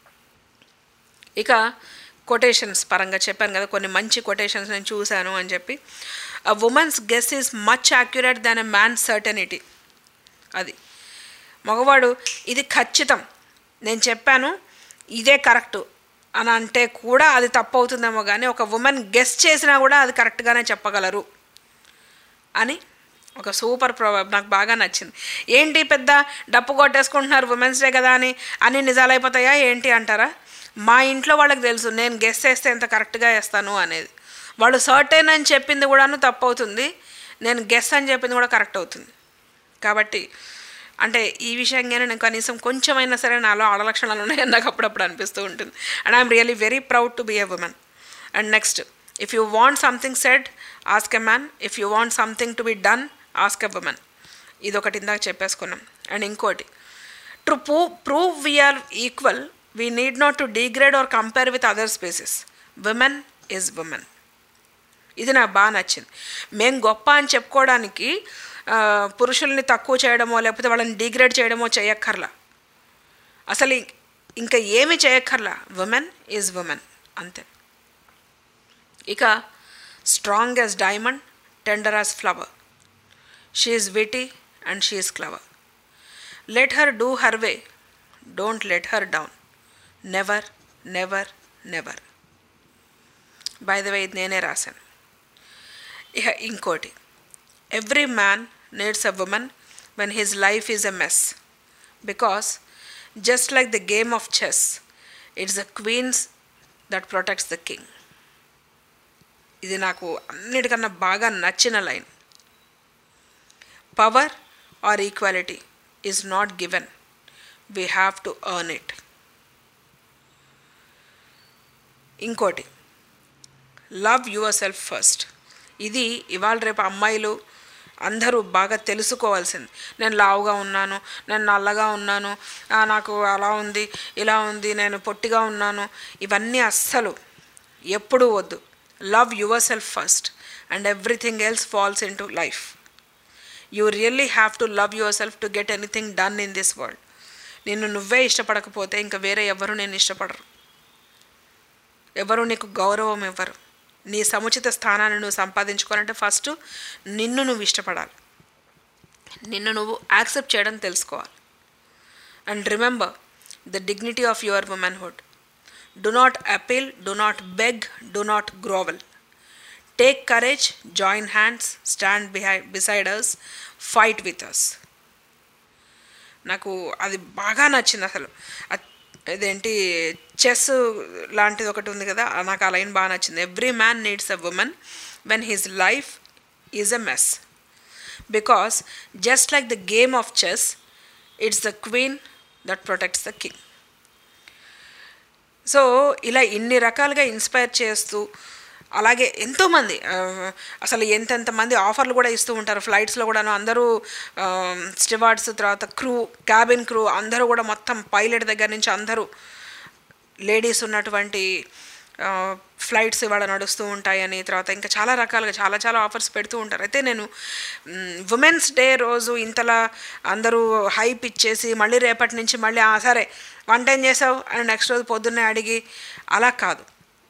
ఇక కొటేషన్స్ పరంగా చెప్పాను కదా కొన్ని మంచి కొటేషన్స్ నేను చూశాను అని చెప్పి a woman's guess is much accurate than a man certainty అది మగవాడు ఇది ఖచ్చితం నేను చెప్పాను ఇదే కరెక్టు అని అంటే కూడా అది తప్పు అవుతుందేమో కానీ ఒక ఉమెన్ గెస్ చేసినా కూడా అది కరెక్ట్గానే చెప్పగలరు అని ఒక సూపర్ ప్రోవర్బ్ నాకు బాగా నచ్చింది ఏంటి పెద్ద డప్పు కొట్టేసుకుంటున్నారు ఉమెన్స్ డే కదా అని అన్ని నిజాలైపోతాయా ఏంటి అంటారా మా ఇంట్లో వాళ్ళకి తెలుసు నేను గెస్ చేస్తే ఎంత కరెక్ట్గా వేస్తాను అనేది వాళ్ళు సర్టెన్ అని చెప్పింది కూడాను తప్పు అవుతుంది నేను గెస్ అని చెప్పింది కూడా కరెక్ట్ అవుతుంది కాబట్టి అంటే ఈ విషయంగానే నేను కనీసం కొంచెమైనా సరే నాలో ఆడలక్షణాలు ఉన్నాయని నాకు అప్పుడప్పుడు అనిపిస్తూ ఉంటుంది and I'm really very proud to be a woman and next if you want something said ask a man if you want something to be done ask a woman ఇది ఒకటి ఇందాక చెప్పేసుకున్నాం అండ్ ఇంకోటి to pro prove we are equal we need not to degrade or compare with other spaces women is woman ఇది నాకు బాగా నచ్చింది మేము గొప్ప అని చెప్పుకోవడానికి ఆ, పురుషుల్ని తక్కువ చేయడమో లేకపోతే వాళ్ళని డిగ్రేడ్ చేయడమో చేయక్కర్లా అసలు ఈ- ఇంకా ఏమి చేయక్కర్లా ఉమెన్ ఈజ్ ఉమెన్ అంతే ఇక strong as diamond tender as flower she is witty and she is clever let her do her way don't let her down never never never by the way ఇది నేనే రాశాను ఇక ఇంకోటి every man needs a woman when his life is a mess because just like the game of chess it's the queen's that protects the king ఇది నాకు అన్నిటికన్నా బాగా నచ్చిన line power are equality is not given we have to earn it ఇంకోటి love yourself first ఇది ఇవాళ రేపు అమ్మాయిలు అందరూ బాగా తెలుసుకోవాల్సింది నేను లావుగా ఉన్నాను నేను నల్లగా ఉన్నాను ఆ, నాకు అలా ఉంది ఇలా ఉంది నేను పొట్టిగా ఉన్నాను ఇవన్నీ అస్సలు ఎప్పుడూ వద్దు love yourself first and everything else falls into life you really have to love yourself to get anything done in this world నిన్ను నువ్వే ఇష్టపడకపోతే ఇంకా వేరే ఎవరు నేను ఇష్టపడరు ఎవరు నీకు గౌరవం ఇవ్వరు నీ సముచిత స్థానాన్ని నువ్వు సంపాదించుకోవాలంటే ఫస్ట్ నిన్ను నువ్వు ఇష్టపడాలి నిన్ను నువ్వు యాక్సెప్ట్ చేయడం తెలుసుకోవాలి and remember the dignity of your womanhood do not appeal do not beg do not grovel take courage join hands stand బిహై beside us fight with us నాకు అది బాగా నచ్చింది అసలు అ- ఇదేంటి చెస్ లాంటిది ఒకటి ఉంది కదా ఆ నాకు ఆ లైన్ బాగా నచ్చింది every man needs a woman when his life is a mess because just like the game of chess it's the queen that protects the king so ఇలా ఇన్ని రకాలుగా ఇన్స్పైర్ చేస్తూ అలాగే ఎంతోమంది ఆ, అసలు ఎంతెంత మంది ఆఫర్లు కూడా ఇస్తూ ఉంటారు ఫ్లైట్స్లో కూడాను అందరూ స్టివార్డ్స్ తర్వాత క్రూ క్యాబిన్ క్రూ అందరూ కూడా మొత్తం పైలట్ దగ్గర నుంచి అందరూ లేడీస్ ఉన్నటువంటి ఫ్లైట్స్ ఇవాళ నడుస్తూ ఉంటాయని తర్వాత ఇంకా చాలా రకాలుగా చాలా చాలా ఆఫర్స్ పెడుతూ ఉంటారు అయితే నేను ఉమెన్స్ డే రోజు ఇంతలా అందరూ హైప్ ఇచ్చేసి మళ్ళీ రేపటి నుంచి మళ్ళీ "ఆ, సరే వంట ఏం చేసావు అని నెక్స్ట్ రోజు పొద్దున్నే అడిగి అలా కాదు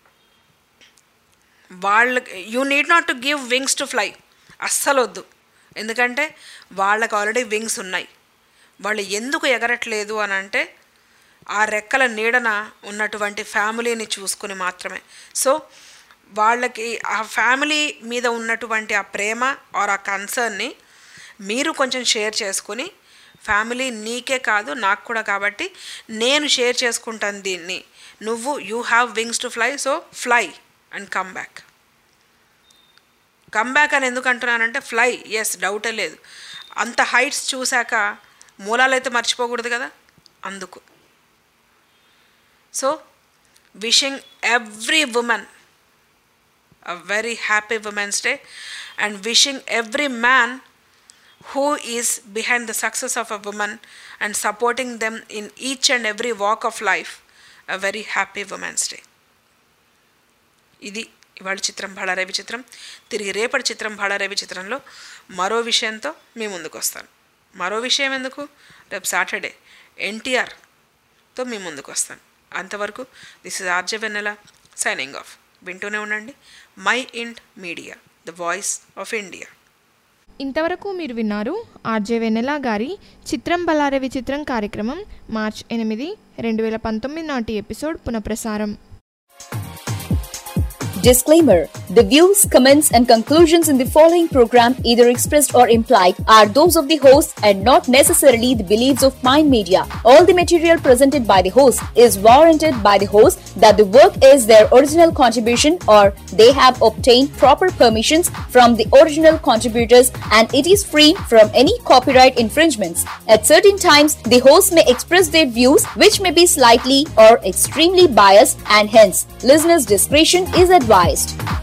వాళ్ళకి you need not to give wings to fly అస్సలు వద్దు ఎందుకంటే వాళ్ళకి ఆల్రెడీ వింగ్స్ ఉన్నాయి వాళ్ళు ఎందుకు ఎగరట్లేదు అని అంటే ఆ రెక్కల నీడన ఉన్నటువంటి ఫ్యామిలీని చూసుకుని మాత్రమే సో వాళ్ళకి ఆ ఫ్యామిలీ మీద ఉన్నటువంటి ఆ ప్రేమ ఆర్ ఆ కన్సర్న్ని మీరు కొంచెం షేర్ చేసుకుని ఫ్యామిలీ నీకే కాదు నాకు కూడా కాబట్టి నేను షేర్ చేసుకుంటాను దీన్ని నువ్వు you have wings to fly so fly and come back come back అని ఎందుకు అంటున్నానంటే ఫ్లై ఎస్ డౌటే లేదు అంత హైట్స్ చూశాక మూలాలు అయితే మర్చిపోకూడదు కదా అందుకు so wishing every woman a very happy Women's Day and wishing every man who is behind the success of a woman and supporting them in each and every walk of life a very happy Women's Day. ఇది ఇవాళ చిత్రం భాళారవి చిత్రం తిరిగి రేపటి చిత్రం భాళారవి చిత్రంలో మరో విషయంతో మీ ముందుకు వస్తాను మరో విషయం ఎందుకు రేపు సాటర్డే ఎన్టీఆర్తో మీ ముందుకు వస్తాను అంతవరకు this is RJ Vennela signing off వింటూనే ఉండండి Mind Media the voice of India ఇంతవరకు మీరు విన్నారు ఆర్జే వెన్నెల గారి చిత్రం బలారే విచిత్రం కార్యక్రమం మార్చ్ ఎనిమిది రెండు వేల పంతొమ్మిది నాటి ఎపిసోడ్ పునఃప్రసారం Disclaimer The views, comments, and conclusions in the following program, either expressed or implied, are those of the host and not necessarily the beliefs of Mind Media. All the material presented by the host is warranted by the host that the work is their original contribution or they have obtained proper permissions from the original contributors and it is free from any copyright infringements. At certain times, the host may express their views which may be slightly or extremely biased and hence listeners' discretion is advised.